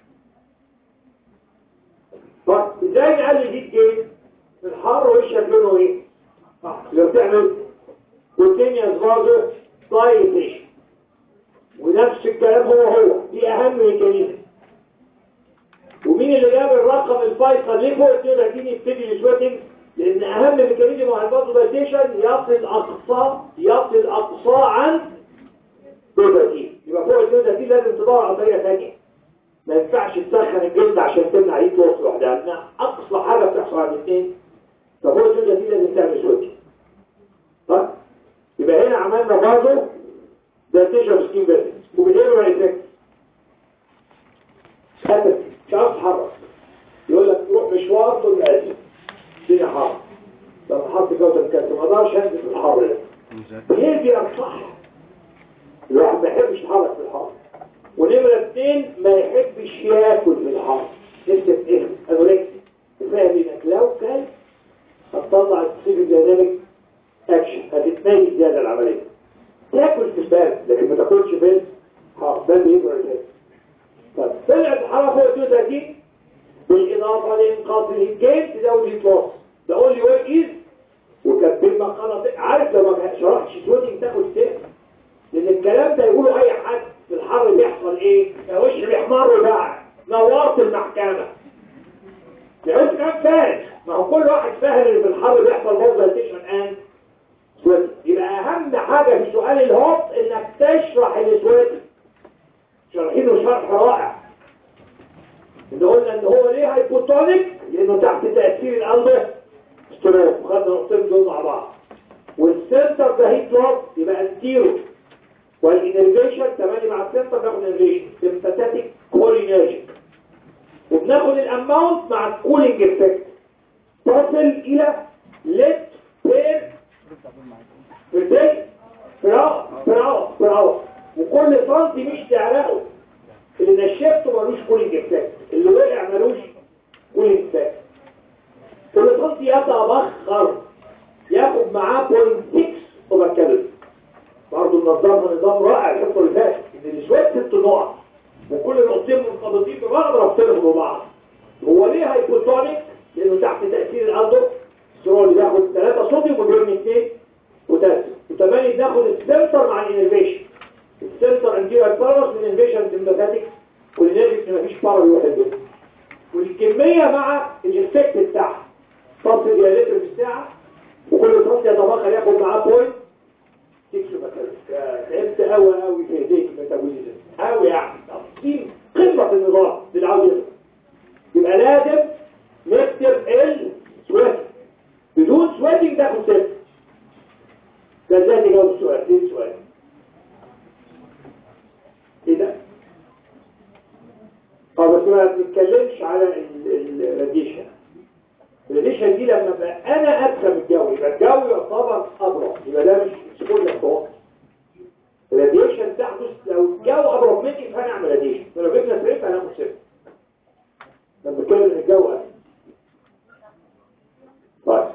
طيب ازاي نقلل الهيت جيم الحر وشك لونه ايه لو تعمل كونتينيوس فازو دايليتيشن ونفس الكلام هو هو دي اهم ميكانيزم ومين اللي جاب الرقم الفيصل ليه فوق 32 يبتدي السويتنج لان اهم ميكانيزم هو الفازو دايليتيشن يصل اقصى يصل اقصى عن 32 يبقى فوق 32 لازم تدور على طريقه ثانيه ما ينفعش تسخن الجلد عشان تمنع عيد توصل لوحدها لأنها اقصى حاجه بتحصل على الاثنين ففوق 32 لازم تعمل سويتش طيب يبقى هنا عملنا فازو دايليتيشن سكين بس وبالهيرو افكت هاتف مش عارف تتحرك يقول لك روح مشوار طول اسف الدنيا حر لما حط جوده الكاس ما اقدرش انزل في الحر ده هي دي الصح الواحد ما يحبش يتحرك في الحر ونمرة اثنين ما يحبش ياكل في الحر نفسك ايه انوركسي فاهم انك لو كل هتطلع السيفل ديناميك اكشن هتتميز زيادة العملية تاكل في البارد لكن ما تاكلش في الحر ده بيجرى كده طيب طلعت الحرارة فوق 32 بالإضافة لإنقاذ الهيتجين تزود الهيتلوس ده قول لي وير إيز وكبير مقالة عارف لو ما شرحتش سويتنج تاخد سيف لأن الكلام ده يقوله أي حد في الحر بيحصل إيه؟ يا وش بيحمر بقى نورت المحكمة يعوز كلام فارغ ما هو كل واحد فاهم اللي في الحر بيحصل فوزلتيشن ان سويتنج يبقى أهم حاجة في سؤال الهوب إنك تشرح السويتنج شرحينه شرح رائع اللي قلنا ان هو ليه هايبوتونيك لانه تحت تأثير القلب ستروك خدنا نقطتين دول مع بعض والسنتر ده هيت لوب يبقى انتيرو والانرفيشن تمالي مع السنتر ناخد انرفيشن سمباتيك كولينرجيك وبناخد الاماونت مع الكولينج افكت تصل الى ليت بير في الدي براو براو براو وكل سنتي مش تعرقه اللي نشفته ملوش كولينج افكت اللي وقع ملوش كولينج افكت كل سنتي يتبخر ياخد معاه 0.6 اوفر كالوري برضه منظمها نظام رائع الحصه اللي فاتت ان الاسود ست نقط وكل نقطتين مرتبطين ببعض رابطينهم ببعض هو ليه هايبوتونيك لانه تحت تاثير الالدو السرور اللي بياخد 3 صوديوم وبيرمي 2 بوتاسيوم وتماني بناخد السنتر مع الانرفيشن السنتر انتيريور بارس من الانفيشن سمباتيك والنيرفيك مفيش بارا بيروح البيت والكميه مع الافكت بتاعها صف ديالتر في الساعه وكل صف يتبخر ياخد معاه بوينت تكسب تعبت قوي قوي في ايديك الميتابوليزم قوي يعني تفصيل قمه النظام اللي عاوز يفهم يبقى لازم نكتب السويت بدون سويتنج تاخد صفر ده ازاي تجاوب السؤال ايه السؤال ايه ده اه بس ما بنتكلمش على الراديشن الراديشن دي لما بقى انا ادخل الجو يبقى الجو يعتبر اضرب يبقى ده مش مش كل الطواقع الراديشن تحدث لو الجو اضرب مني فانا اعمل راديشن لو جبنا سريف انا اخد صفر لما بتكلم ان الجو أسف. طيب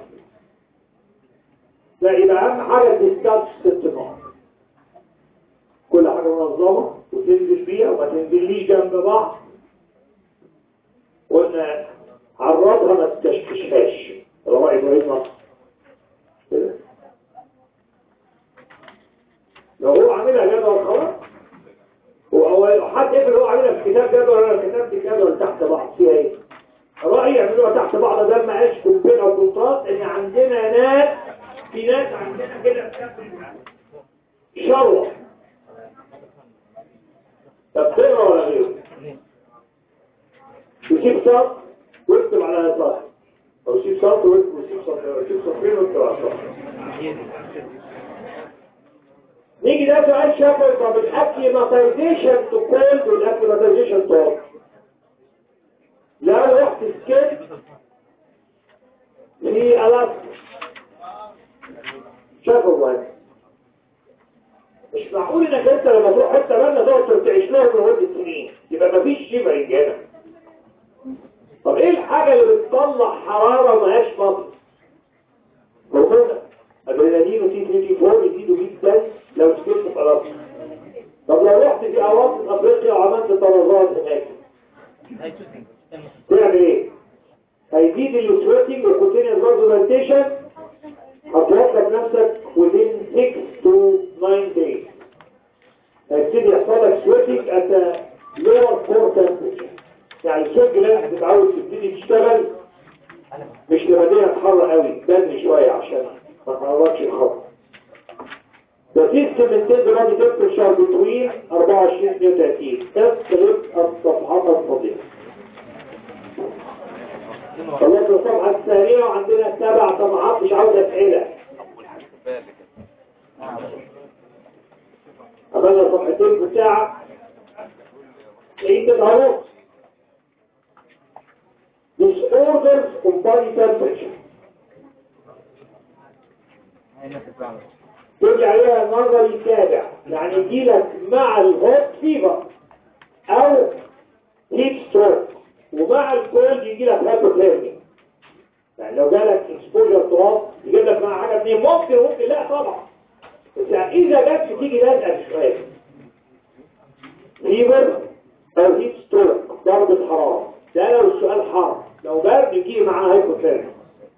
لا يبقى اهم حاجه الديسكاس ست نقط كل حاجه منظمه وتنزل بيها وما تنزليش جنب بعض قلنا عرضها ما تكشكشهاش رواء ابراهيم نصر كده لو هو عاملها جدول خلاص هو هو حد يقول هو عاملها في كتاب جدول انا كتبت جدول تحت بعض فيها ايه رأيي يعملوها تحت بعض ده ما عيش كومبين او كونترات ان عندنا ناس في ناس عندنا كده شروة طب تقرا ولا غيره وسيب سطر واكتب على سطر او سيب سطر واكتب وسيب سطر وسيب سطرين واكتب على سطر نيجي ده سؤال شافه طب الاكليماتيزيشن تو كولد والاكليماتيزيشن تو hot. لو رحت سكيت في ألاسكا شافوا واحد مش معقول انك انت لما تروح حته بلد تقعد تعيش لهم لمده سنين يبقى مفيش شيبرنج هنا طب ايه الحاجه اللي بتطلع حراره ومهاش مصر هرمونة ادرينالين وتي 3 تي 4 يزيدوا جدا لو سكت خلاص طب لو رحت في اواسط افريقيا وعملت طرازات هناك تعمل ايه هيزيد السويتنج والكونتينيوس فازولانتيشن هتوقف نفسك within 6 to 9 days هيبتدي يحصل لك سويتنج at a lower core temperature يعني السويت لازم تتعود تبتدي تشتغل مش لما الدنيا تحر قوي بدري شويه عشان ما تعرضش الخط The system maintains the body temperature between 24 و 32 تسقط الصفحات الفضيلة خلصنا الصفحة الثانية وعندنا سبع صفحات مش عاوز أسئلة عملنا صفحتين في ساعة ايه تتعرف disorders of body temperature ترجع عليها نظري تابع يعني يجيلك مع الهوت فيفر او هيت ستروك ومع الكولد يجيلك هايبوثيرميا يعني لو جالك اكسبوجر تراب يجيب لك مع حاجه اتنين ممكن ممكن لا طبعا بس اذا جت تيجي لازقه شويه فيفر او هيت ستروك ضربه حراره ده لو السؤال حار لو برد يجي معاه هايبوثيرميا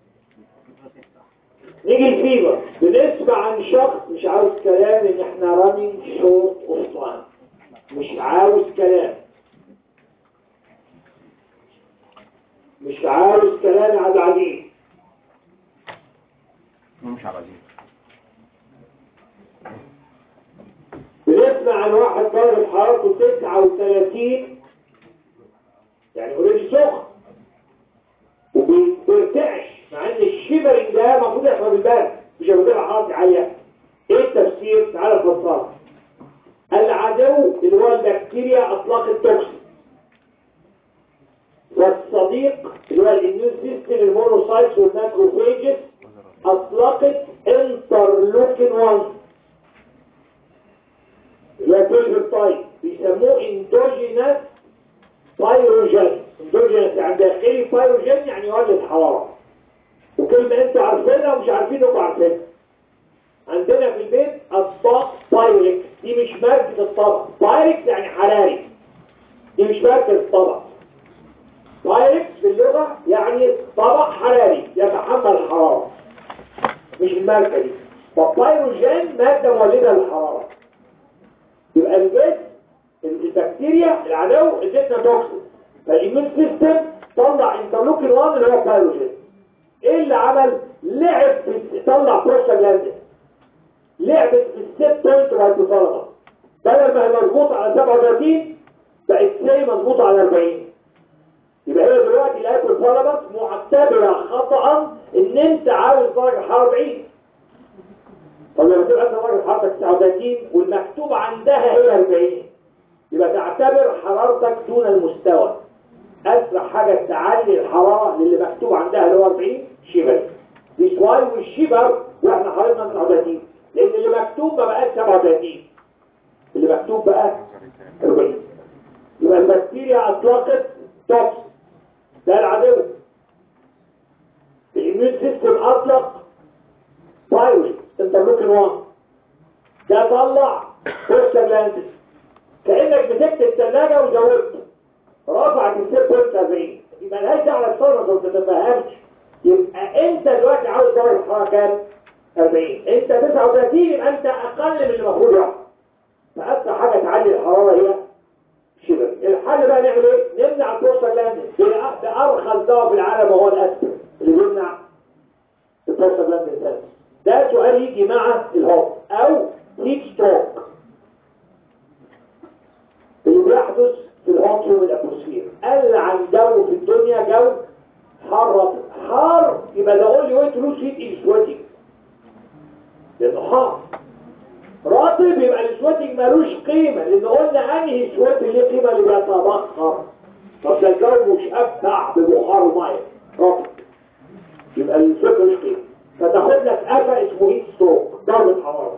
نيجي الفيبر بنسمع عن شخص مش عاوز كلام ان احنا رانينج شورت اوف تايم مش عاوز كلام مش عاوز كلام على العديد مش على دي بنسمع عن واحد درجة حرارته 39 يعني اوريدي سخن وبيرتعش مع ان الشيبرنج ده المفروض يحصل بالبرد مش هيبقى حرارة عالية ايه التفسير تعالى نفسرها العدو اللي هو البكتيريا اطلقت توكسين والصديق اللي هو الاميون سيستم المونوسايتس والماكروفيجز اطلقت انترلوكين 1 اللي هو كل طيب بيسموه اندوجينس بايروجين اندوجينس يعني داخلي بايروجين يعني يولد حراره وكلمه انتوا عارفينها ومش عارفين انتوا عارفينها عندنا في البيت اطباق بايركس دي مش ماركه الطبق بايركس يعني حراري دي مش ماركه الطبق بايركس في اللغه يعني طبق حراري يتحمل الحراره مش الماركه دي فالبايروجين ماده مولده للحراره يبقى الجسم البكتيريا العدو ادتنا توكسين فالإيمون سيستم طلع انترلوكين 1 اللي هو بايروجين ايه اللي عمل لعب في طلع بروستاجلاندين لعبت في الست بوينت رايبوثالاموس بدل ما هي مظبوطه على 37 بقت زي مظبوطه على 40 يبقى هي دلوقتي الهايبوثالاموس معتبره خطا ان انت عاوز درجه حراره 40 طب لما تبقى انت درجه حرارتك 39 والمكتوب عندها هي 40 يبقى تعتبر حرارتك دون المستوى اسرع حاجه تعلي الحراره للي مكتوب عندها اللي هو 40 شيبر دي واي والشيبر واحنا حرارتنا 39 لان اللي مكتوب ما بقاش 37 اللي مكتوب بقى 40 يبقى البكتيريا اطلقت توكس ده العدو الاميون سيستم اطلق فايروس انترلوكين 1 ده طلع بروستاجلاندين كانك مسكت الثلاجه وزودت رفعت السير بوينت 40 يبقى لهاش دعوه بالصرف ما تتفهمش يبقى انت دلوقتي عاوز درجه الحراره كام 40 انت 39 يبقى انت اقل من اللي المفروض يحصل فاسرع حاجه تعلي الحراره هي شبر الحل بقى نعمل ايه نمنع البروستاجلاندين ده ارخص دواء في العالم وهو الاسبرين اللي بيمنع البروستاجلاندين ثاني ده سؤال يجي مع الهوب او هيت ستروك اللي بيحدث في الهوت يوم الاتموسفير قال عن جو في الدنيا جو حر حار يبقى ده قول لي ويت لوس هيت از سويتنج لانه حار رطب يبقى السويتنج ملوش قيمة لان قلنا انهي سويتنج ليه قيمة اللي بيتبخر طب ده الجو مش ابدع ببخار المية رطب يبقى السويتنج ملوش قيمة فتاخد لك قفا اسمه هيت ستروك ضربة حرارة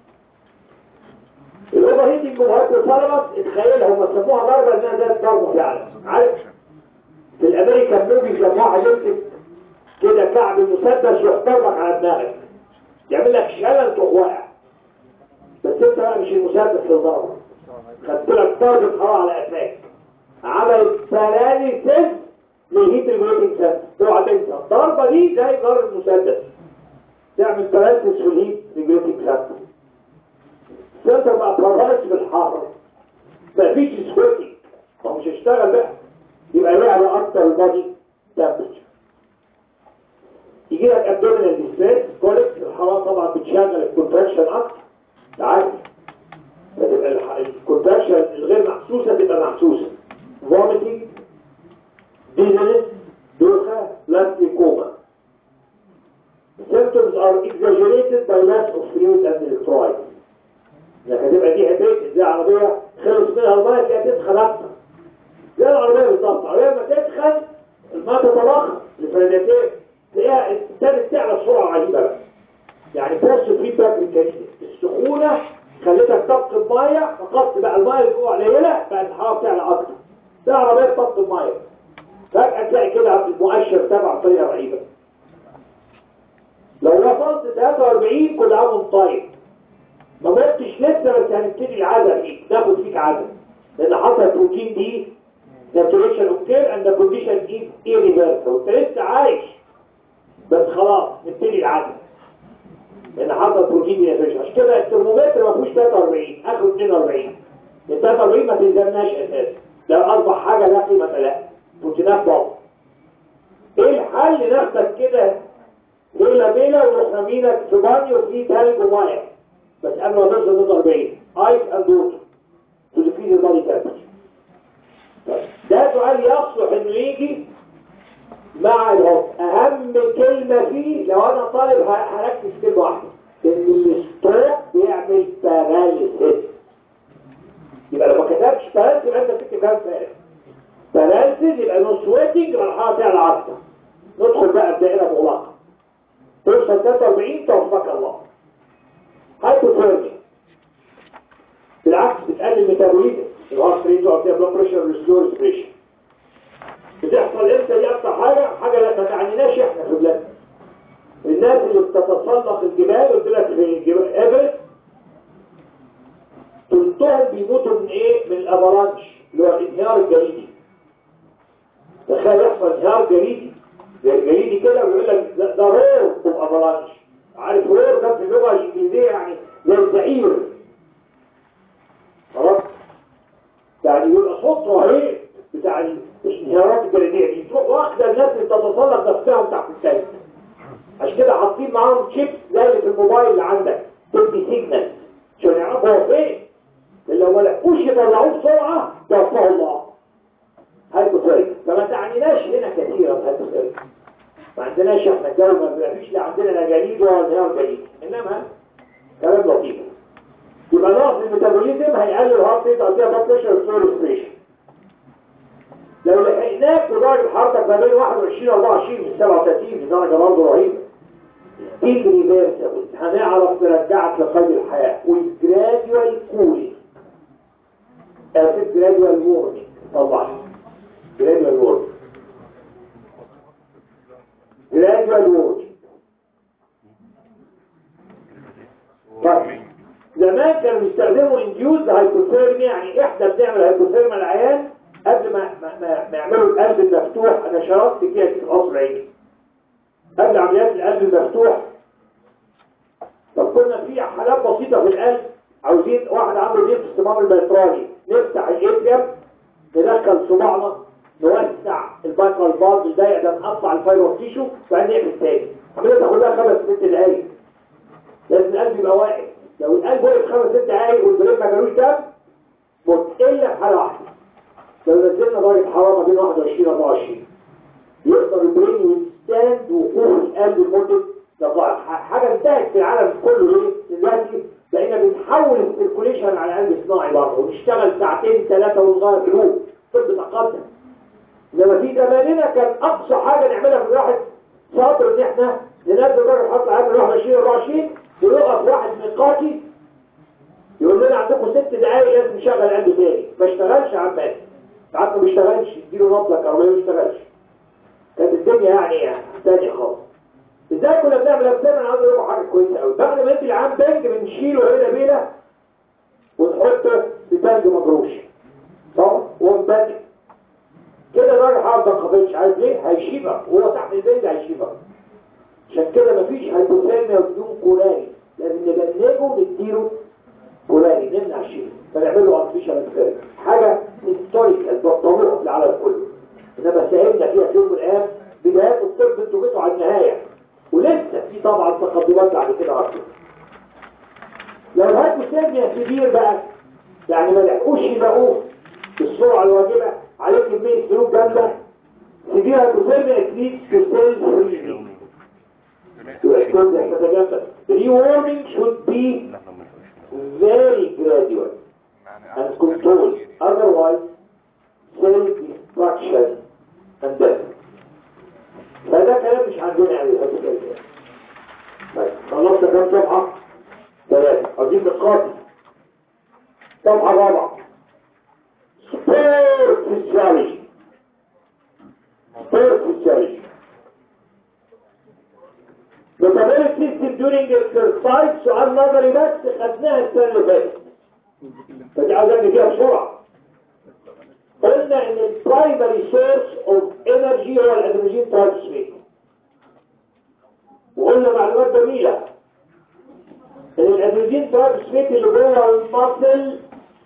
الاوفر هيتنج والهايبوثالامس اتخيلها هم سموها ضربة انها ذات ضربة فعلا عارف في الامريكان موفي سموها يمسك كده كعب المسدس يحترمك على دماغك يعمل لك شلل تروح واقع بس انت بقى مش المسدس اللي ضربك خدت لك ضربة حرارة على قفاك عملت باراليسيس للهيت ريجوليتنج سنتر اوعى تنسى الضربة دي زي ضرب المسدس تعمل باراليسيس في الهيت ريجوليتنج سنتر السنتر بقى باراليس بالحر مفيش سويتنج هو مش هيشتغل بقى يبقى يعلى اكتر البادي تمبرتشر يجي لك ابدومينال ديستريس كوليك الحراره طبعا بتشغل الكونتراكشن اكتر عادي فتبقى الكونتراكشن الغير محسوسه تبقى محسوسه فوميتنج ديزنس دوخه لاستيكوما symptoms are exaggerated by loss of fluid and electrolytes انك هتبقى دي هديت زي عربيه خلص منها الميه تلاقيها تدخل اكتر زي العربيه بالظبط العربيه لما تدخل الميه تتضخم لفريدتين تلاقيها ابتدت تعلى بسرعه عجيبه بقى يعني بص فيدباك ميكانيزم السخونه خلتك تفقد ميه فقدت بقى الميه اللي جوه قليله بقت الحراره بتعلى اكتر ده عربيه تفقد ميه فجاه تلاقي كده المؤشر تبع بطريقه رهيبه لو وصلت 43 كل عام وانت طيب ما متش لسه بس هنبتدي العزة فيك ناخد فيك عزة لان حصل بروتين دي saturation occur and the condition is irreversible انت لسه عايش بس خلاص نبتدي العزة لان حصل بروتين دي saturation عشان كده الترمومتر ما فيهوش 43 اخره 42 ال 43 ما تلزمناش اساسا لو اصبح حاجة لا قيمة لها بروتينات ضغط ايه الحل ناخدك كده ليلة بيلة ونروح رامينك في بانيو فيه تلج وميه بس قبل ما توصل ل 40 ايس اند ووتر تو ديفيز البادي تمبرتشر ده سؤال يصلح انه يجي مع الهوب اهم كلمة فيه لو انا طالب ه- هركز كلمة واحدة ان الستروك بيعمل باراليسيس يبقى لو ما كتبتش باراليسيس يبقى انت بتكتب كلام فارغ باراليسيس يبقى نو سويتنج يبقى الحراره تعلى اكتر ندخل بقى بدائرة مغلقة توصل 43 توفقك الله هايبوثيرميا بالعكس بتقلل الميتابوليزم الهارت ريت وقت بلاد بريشر والسلو ريسبريشن بتحصل امتى دي اكتر حاجه حاجه لا ما تعنيناش احنا في بلادنا الناس اللي بتتسلق الجبال قلت لك في جبال ايفرست ثلثهم بيموتوا من ايه من الافالانش اللي هو الانهيار الجليدي تخيل يحصل انهيار جليدي زي الجليدي كده ويقول لك ده ده رور اوف افالانش عارف رور ده في اللغه الانجليزيه يعني زي الزعير خلاص يعني يبقى صوت رهيب بتاع الانهيارات الجليديه دي تروح واخده الناس اللي تتسلق نفسهم تحت الثلج عشان كده حاطين معاهم شيبس زي اللي في الموبايل اللي عندك تدي سيجنال عشان يعرفوا هو فين لان لو ما لقوش يطلعوه بسرعه توفاه الله هايبوثيرميا فما تعنيناش هنا كثيرا هايبوثيرميا ما عندناش احنا الجو ما فيش لا عندنا لا جليد ولا انهيار جليد انما كلام لطيف يبقى نقص الميتابوليزم هيقلل الهارت ريت قضيه بلاد بريشر والسلو ريسبريشن لو لحقناك بدرجه حرارتك ما بين 21 و 24 من 37 دي درجه برضه رهيبه ستيل ريفيرسبل هنعرف نرجعك لقيد الحياه والجراديوال كولينج اسف جراديوال وورمنج طبعا جراديوال وورمنج جراديوال وورمنج طيب زمان كانوا بيستخدموا انديوز هايبوثيرميا يعني احنا بنعمل هايبوثيرميا العيان قبل ما ما, ما, ما يعملوا القلب المفتوح انا شرطت كده في القصر عيني قبل عمليات القلب المفتوح طب كنا في حالات بسيطة في القلب عاوزين واحد عنده ضيق في الصمام البيطراني نفتح الاتريم ندخل صباعنا نوسع البايكال فالف الضيق ده نقطع الفايروس تيشو وبعدين نقفل تاني عملية تاخد لها خمس ست دقايق لازم القلب يبقى واقف لو القلب وقف خمس ست دقايق والبريد ما جالوش دم موت الا في حاله واحده لو نزلنا درجه حراره ما بين 21 و 24 يقدر البرين يستاند وقوف القلب لمده دقائق ح- حاجه انتهت في العالم كله ايه دلوقتي بقينا بنحول السيركوليشن على قلب صناعي برضه ونشتغل ساعتين ثلاثة ونغير قلوب طب تقدم انما في زماننا كان اقصى حاجة نعملها في الواحد شاطر ان احنا ننزل الراجل حط عامل 21 24 ويقف واحد ميقاتي يقول لنا عندكم ست دقايق لازم نشغل قلب تاني ما اشتغلش يا عم ساعات ما بيشتغلش يديله نبضه كهربائيه ما يشتغلش كانت الدنيا يعني تانية خالص ازاي كنا بنعمل ابتدى انا عاوز اقول حاجه كويسه قوي بعد ما يدي العام بنج بنشيله هنا بينا ونحطه في تلج مجروش صح ونبنج كده الراجل حاطط ما خبطش عارف ليه هيشيبك وهو تحت البنج هيشيبك عشان كده مفيش هيبوثيرميا بدون كوراني لازم نبنجه نديله كوراني نمنع شيء فنعمل له ارتفيشال انفيرم حاجه هيستوريكال بطلوها في العالم كله انما ساهمنا فيها في يوم من الايام بدايات الطب انتوا جيتوا على النهايه ولسه في طبعا تقدمات بعد كده اكتر لو هيبوثيرميا كبير بقى يعني ما لحقوش يلاقوه بالسرعه الواجبه عليه كميه سلوك جامده سيفير هيبوثيرميا اتليست في سيل فريزنج The rewarming should be very gradual and controlled, otherwise cell destruction and death. فده كلام مش عندنا قوي هذا الكلام طيب خلصت كام صفحة؟ ثلاثة عايزين نقاط صفحة رابعة spare physiology spare physiology metabolic system during exercise سؤال نظري بس خدناها السنة اللي فاتت فدي عاوزين فيها بسرعة قلنا ان البرايمري سورس اوف انرجي هو الادرينالين ترانسميت وقلنا معلومات جميلة ان الادرينالين ترانسميت اللي جوه المصل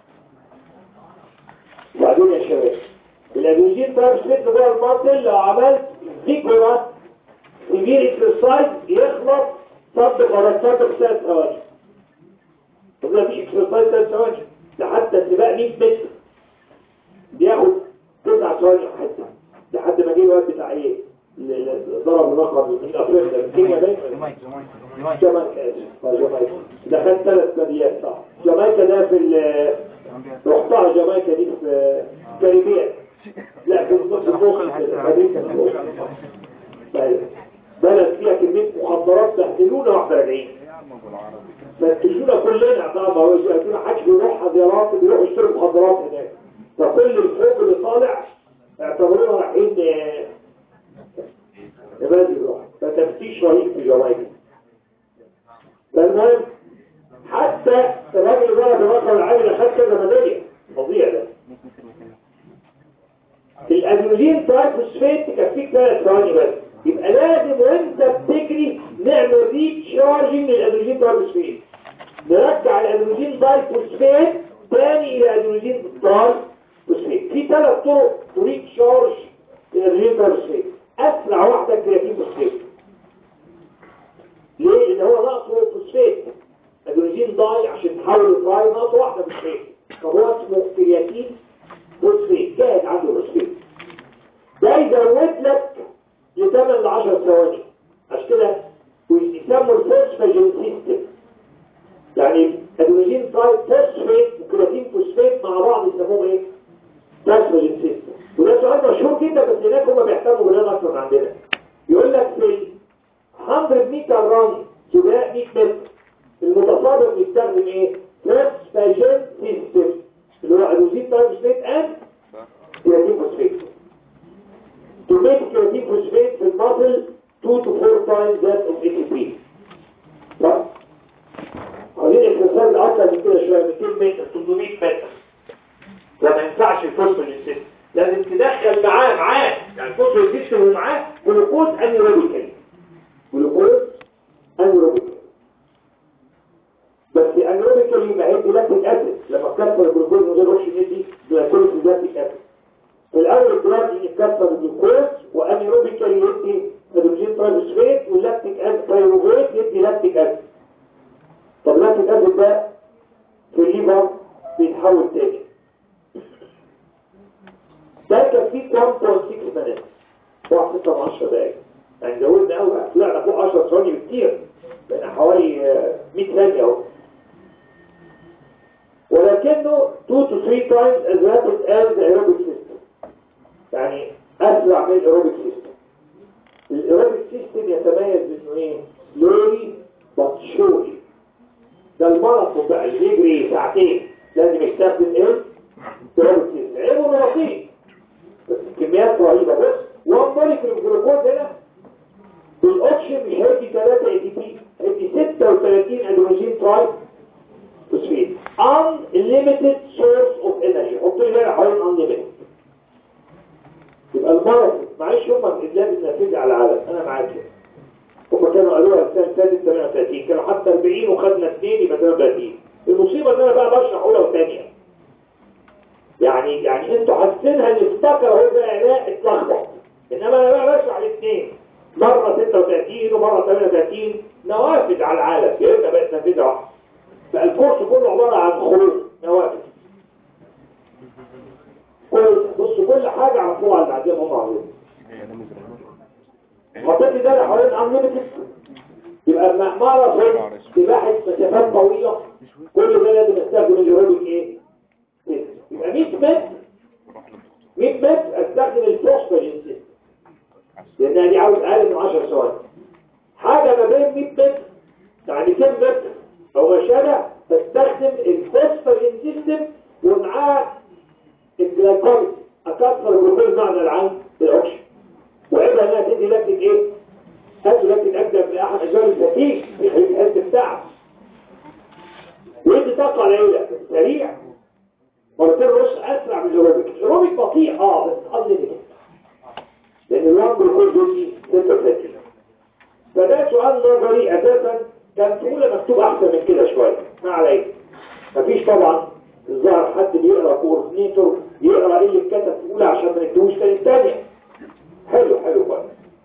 وبعدين يا شباب الادرينالين ترانسميت اللي جوه المصل لو عملت فيجورات سيفير اكسرسايز يخلص صدق ولا تصدق ثلاث ثواني طب مفيش اكسرسايز ثلاث ثواني ده حتى السباق 100 متر بياخد تسع ثواني حتى لحد ما جه الوقت بتاع ايه اللي ضرب الرقم من افريقيا كينيا باين جامايكا اسف جامايكا ده خد ثلاث ناديات صح جامايكا ده في ال- رحتها جامايكا دي في الكاريبيان لا في النص النص امريكا النص طيب بلد فيها كمية مخدرات بهدلونا واحنا راجعين فتشونا كلنا طبعا هو يجينا حاج بيروح زيارات بيروحوا يشتروا مخدرات هناك فكل الفوق اللي طالع اعتبرونا رايحين آه، عبادي يروح فتفتيش رهيب في جامايكا فالمهم حتى الراجل اللي ضرب الرقم العالي اللي خد كذا ميداليه فظيع ده الادرينالين ترايفوسفيت تكفيك ثلاث ثواني بس يبقى لازم وانت بتجري نعمل ريتشارجنج للادرينالين ترايفوسفيت نرجع الادرينالين دايفوسفيت تاني الى ادرينالين دايفوسفيت في ثلاث طرق تريتشارج الادرينالين ترايفوسفيت اسرع واحده كرياتين فوسفيت ليه؟ لان هو ناقصه فوسفيت ادرينالين داي عشان تحول الداي ناقصه واحده فوسفيت فهو اسمه كرياتين فوسفيت جاهز عنده فوسفيت ده يزود لك ل 8 ل 10 ثواني عشان كده ويسموا الفوسفاجين سيستم يعني ادرينالين تراي فوسفيت وكرياتين فوسفيت مع بعض يسموه ايه؟ فوسفاجين سيستم وده سؤال مشهور جدا بس هناك هم بيهتموا بالرياضه اكتر من عندنا يقول لك في ال 100 متر ران سباق 100 متر المتسابق بيستخدم ايه؟ فوسفاجين سيستم اللي هو ادرينالين تراي فوسفيت اند كرياتين فوسفيت to make creatine phosphate في المصل 2 to 4 times that of ATP صح؟ عايزين اكسرسايز اكتر من كده شويه 200 متر 300 متر لا ما ينفعش الفوسفوريك سيستم لازم تدخل معاه معاه يعني الفوسفوريك سيستم ومعاه جلوكوز انيروبيكال جلوكوز انيروبيكال بس انيروبيكال يبقى هيدي لاكتيك اسيد لما تكسر الجلوكوز من غير اوكسجين يدي جلوكوز لاكتيك اسيد في الاول دلوقتي يتكسر الجلوكوز وانيروبيكال يدي هيدروجين ترايفوسفيت واللاكتيك اسيد بايروفيت يدي لاكتيك اسيد طب اللاكتيك اسيد ده في الليفر بيتحول تاني ده يكفيك 1.6 minutes واحد 6 10 دقايق يعني لو as rapid as the aerobic system يعني اسرع من الايروبيك سيستم الايروبيك سيستم يتميز بانه ايه slowly but surely ده الماراثون بقى اللي يجري ساعتين لازم يستخدم ايه ايروبيك سيستم عيبه انه بسيط بس كميات رهيبه بص 1 موليكيول جلوكوز هنا بالاوكسجين مش هيدي 3 اي تي بي هيدي 36 ادروجين تراي فوسفيت unlimited source of energy حط لي هنا حوالين unlimited يبقى الماراثون معلش هم الإدلاب النافذة على العالم أنا معاك هم كانوا قالوها السنة اللي فاتت 38 كانوا حتى 40 وخدنا 2 يبقى 38 المصيبة إن أنا بقى بشرح أولى وثانية يعني يعني أنتوا حاسينها اللي افتكر هو ده علاء اتلخبط إنما أنا بقى بشرح الاثنين مرة 36 ومرة 38 نوافذ على العالم يبقى بقت نافذة واحدة بقى الكورس كله عبارة عن خروج نوافذ كل بص كل حاجة عرفوها على بعدين هم عارفين حطيت لي ده حوالين انليمتد يبقى ماراثون سباحة مسافات طويلة كل ده لازم استخدم الجيروبيك ايه؟ يبقى 100 متر 100 متر استخدم الفوسفاجين سيستم لانها دي عاوز اقل من 10 ثواني حاجة ما بين 100 متر يعني كم متر او ما شابه تستخدم الفوسفاجين سيستم ومعاه الجلايكوليس اكثر الجلوكوز معنى العين بالاوكسجين وعيبها انها تدي لاكتيك ايه؟ هاتوا لاكتيك اكتر في احد اجزاء الذكي يخليك تحس بتعب ويدي طاقه قليله سريع مرتين ونص اسرع من الايروبيك الايروبيك بطيء اه بس قصدي كده لان الوان جلوكوز دي 36 فده سؤال نظري اساسا كان في اولى مكتوب احسن من كده شويه ما عليك مفيش طبعا الظاهر حد بيقرا كورنيتور يقرا ايه اللي اتكتب في اولى عشان ما نكتبوش تاني الثانيه حلو حلو كويس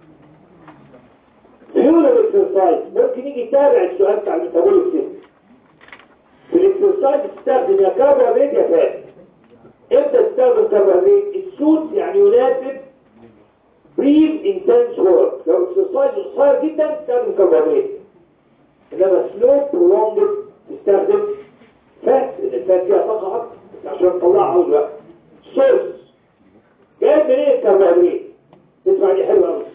فيول الاكسرسايز ممكن يجي يتابع السؤال بتاع الميتابوليك سيستم في الاكسرسايز تستخدم يا كربوهيدرات يا فات امتى تستخدم كربوهيدرات السوت يعني يناسب بريف انتنس ورك لو اكسرسايز قصير جدا تستخدم كربوهيدرات انما سلو برولونجد تستخدم فات لان الفات فيها طاقه اكتر عشان تطلعها عاوز وقت سورس جاي منين الكربوهيدرات تسمع دي حلوه قوي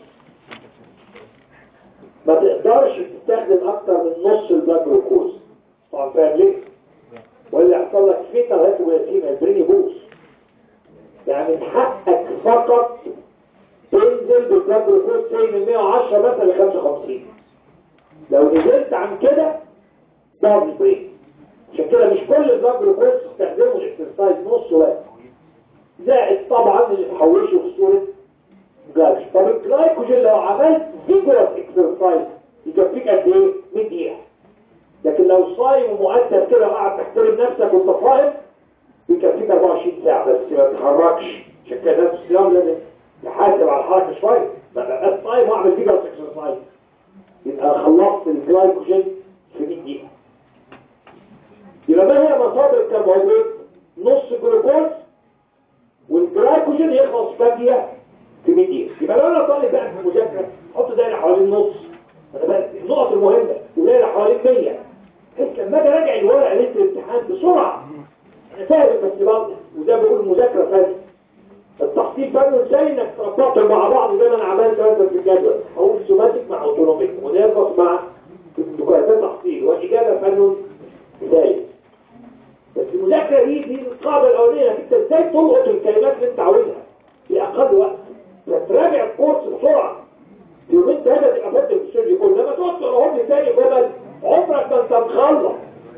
ما تقدرش تستخدم اكتر من نص البلاد جلوكوز طبعا فاهم ليه ولا يحصل لك فيتال هايبوغليسيميا البرين يبوظ يعني من حقك فقط تنزل بالبلاد جلوكوز تاني من 110 مثلا ل 55 لو نزلت عن كده ضرب البرين عشان كده مش كل البلاد جلوكوز تستخدمه الاكسرسايز نص وقت زائد طبعا اللي تحوشه في صوره جلايكوجين طب الجلايكوجين لو عملت فيجورس اكسرسايز يكفيك قد ايه 100 دقيقه لكن لو صايم ومؤدب كده وقاعد تحترم نفسك وانت صايم يكفيك 24 ساعه بس ما تتحركش عشان كده ناس الصيام لازم يحاسب على الحركه شويه ما بقاش صايم واعمل فيجورس اكسرسايز يبقى خلصت الجلايكوجين في 100 دقيقه يبقى ما هي مصادر الكربوهيدرات نص جلوكوز والجلايكوجين يخلص في كام دقيقه في 100 دقيقه يبقى لو انا طالب بقى في المذاكره حط دايره حوالين النص انا بقى النقط المهمه ودايره حوالين 100 بحيث لما اجي اراجع الورقه ليله الامتحان بسرعه انا فاهم بس برضه وده بقول المذاكره فن التحصيل فن ازاي انك تربطهم مع بعض زي ما انا عملت مثلا في الجدول اقول سوماتيك مع اوتونوميك ونربط مع دكاتره تحصيل والاجابه فن ذلك بس المذاكره دي دي القاعده الاولانيه انت ازاي تلقط الكلمات اللي انت عاوزها في اقل وقت فتراجع الكورس بسرعه يومين ثلاثه تبقى فاكر السيرجي كله لما تقعد تقعد لي تاني جمل عمرك ما انت مخلص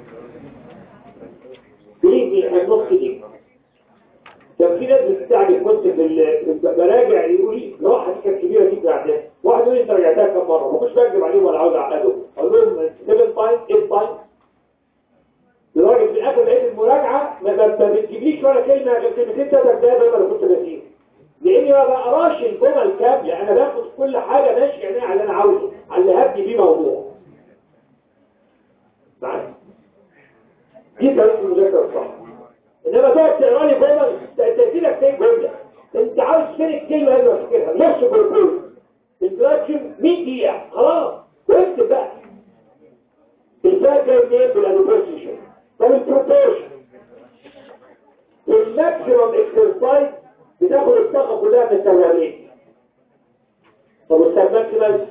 بيجي احنا النص دي كان في ناس بتستعجل كنت في براجع يقول لي راحه كانت كبيره جدا عندنا واحد يقول لي انت رجعتها كم مره ما كنتش بكذب عليهم ولا عاوز اعقده اقول لهم 7 باينت 8 باينت لدرجه في الاخر لقيت المراجعه ما ما بتجيبليش ولا كلمه غير كلمتين ثلاثه دقايق انا كنت ناسيهم لاني ما بقراش الجمل كامله انا باخد كل حاجه ماشي عينيا على اللي انا عاوزه على اللي هبني بيه موضوع معايا دي طريقه المذاكره الصح انما تقعد تقرا لي جمل تاثيرك فين جمله انت عاوز فين الكلمه اللي فاكرها نص جلوكوز الجلاكشن 100 دقيقه خلاص واكتب بقى الفرق جاي منين بالانوبرسيشن طب البروبورشن الماكسيمم ماكسيمم اكسرسايز بتاخد الطاقة كلها من الكربوهيدرات طب والسب ماكسيمم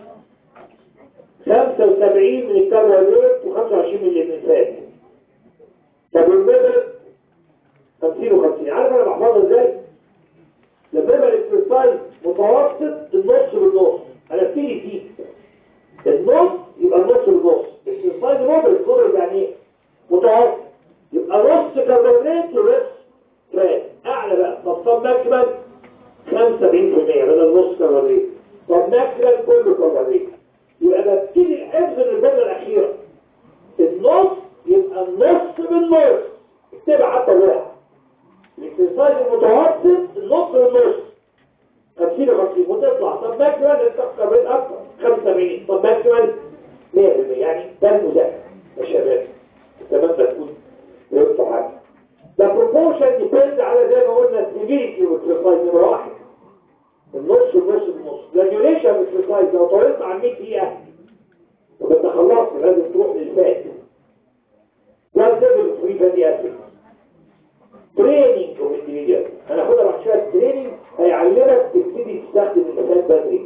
75 من الكربوهيدرات و25 من الفات طب والميدل 50 و50 عارف انا بحفظها ازاي؟ لما يبقى الاكسرسايز متوسط النص بالنص انا ابتدي فيه النص يبقى النص بالنص الاكسرسايز مودريت مودريت يعني ايه؟ متوسط يبقى نص كربوهيدرات ونص فات اعلى بقى طب طب ماكسيمم 75% بدل نص كربوهيدرات طب ماكسيمم كله كربوهيدرات يبقى ببتدي الحفظ من الجمله الاخيره النص يبقى النص بالنص اكتبها حتى واحد الاكسرسايز المتوسط النص بالنص 50 50 وتطلع طب ماكسيمم انت كربوهيدرات اكتر 75 طب ماكسيمم 100% يعني ده المذاكره يا شباب تمام ده تكون فهمت حاجه ده بروبورشن ديبند على زي ما قلنا السيفيريتي والاكسرسايز نمره واحد النص والنص بالنص الريجوليشن اكسرسايز لو طولت عن 100 دقيقه وانت خلصت لازم تروح للفات ده ليفل فري فاتي اسيد تريننج اوف انديفيدوال هناخدها بعد شويه تريننج هيعلمك تبتدي تستخدم النفات بدري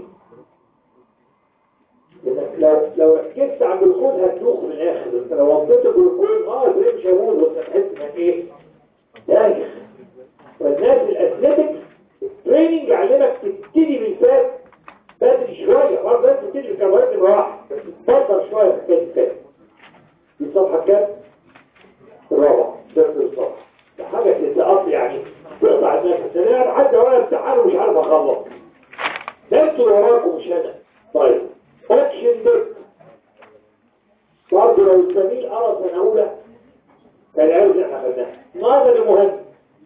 لانك لو لو ركزت على الجلوكوز هتدوخ من الاخر انت لو وطيت الجلوكوز اه البريم مش هيموت وانت تحس انك ايه دايخ فالناس الاثليتكس التريننج يعلمك تبتدي بالفات بدري شويه برضه انت تبتدي بالكربوهيدرات واحد بس تفضل شويه في حكايه الفات دي الصفحه كام؟ الرابعه درس الصفحه ده حاجه تتقطع يعني تقطع النفس انا قاعد حد ورايا امتحان ومش عارف اخلص ده انتوا وراكم مش انا طيب اكشن بيت برضه لو الزميل قرا سنه اولى كان عاوز احنا خدناها النهارده اللي مهم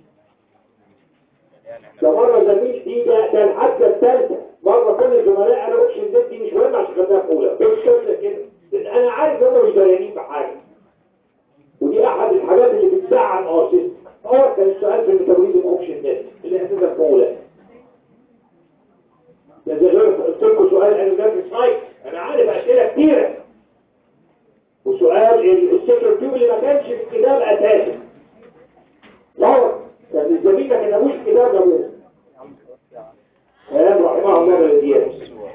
ده مره زميل دي ده ده الحاجه الثالثه مره كل الزملاء قالوا اكشن بيت دي مش مهم عشان خدناها في اولى مش كده كده لان انا عارف هم مش داريانين بحاجه ودي احد الحاجات اللي بتزعل اوسيس هو كان السؤال في الميتابوليزم اوبشن نت اللي احنا في اولى ده زي ما قلت لكم سؤال انوجاتريك سايت انا عارف اسئله كتيره وسؤال السكر تيوب اللي ما كانش في الكتاب اساسا لا كان الزميل ما كتبوش الكتاب ده بس كلام رحمه الله بالديان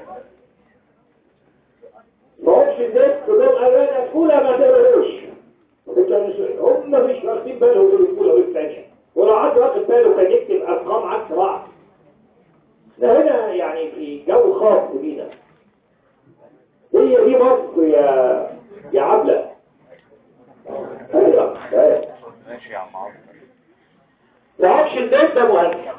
فهمش الناس كلهم قالوا انا الاولى ما تقراهوش هم مش واخدين بالهم من الاولى والثانيه ولو حد واخد باله كان يكتب ارقام عكس بعض ده هنا يعني في جو خاص بينا هي دي مصر يا يا عبلة ايوه ايوه ماشي يا عم عمرو تعرفش البيت ده مهم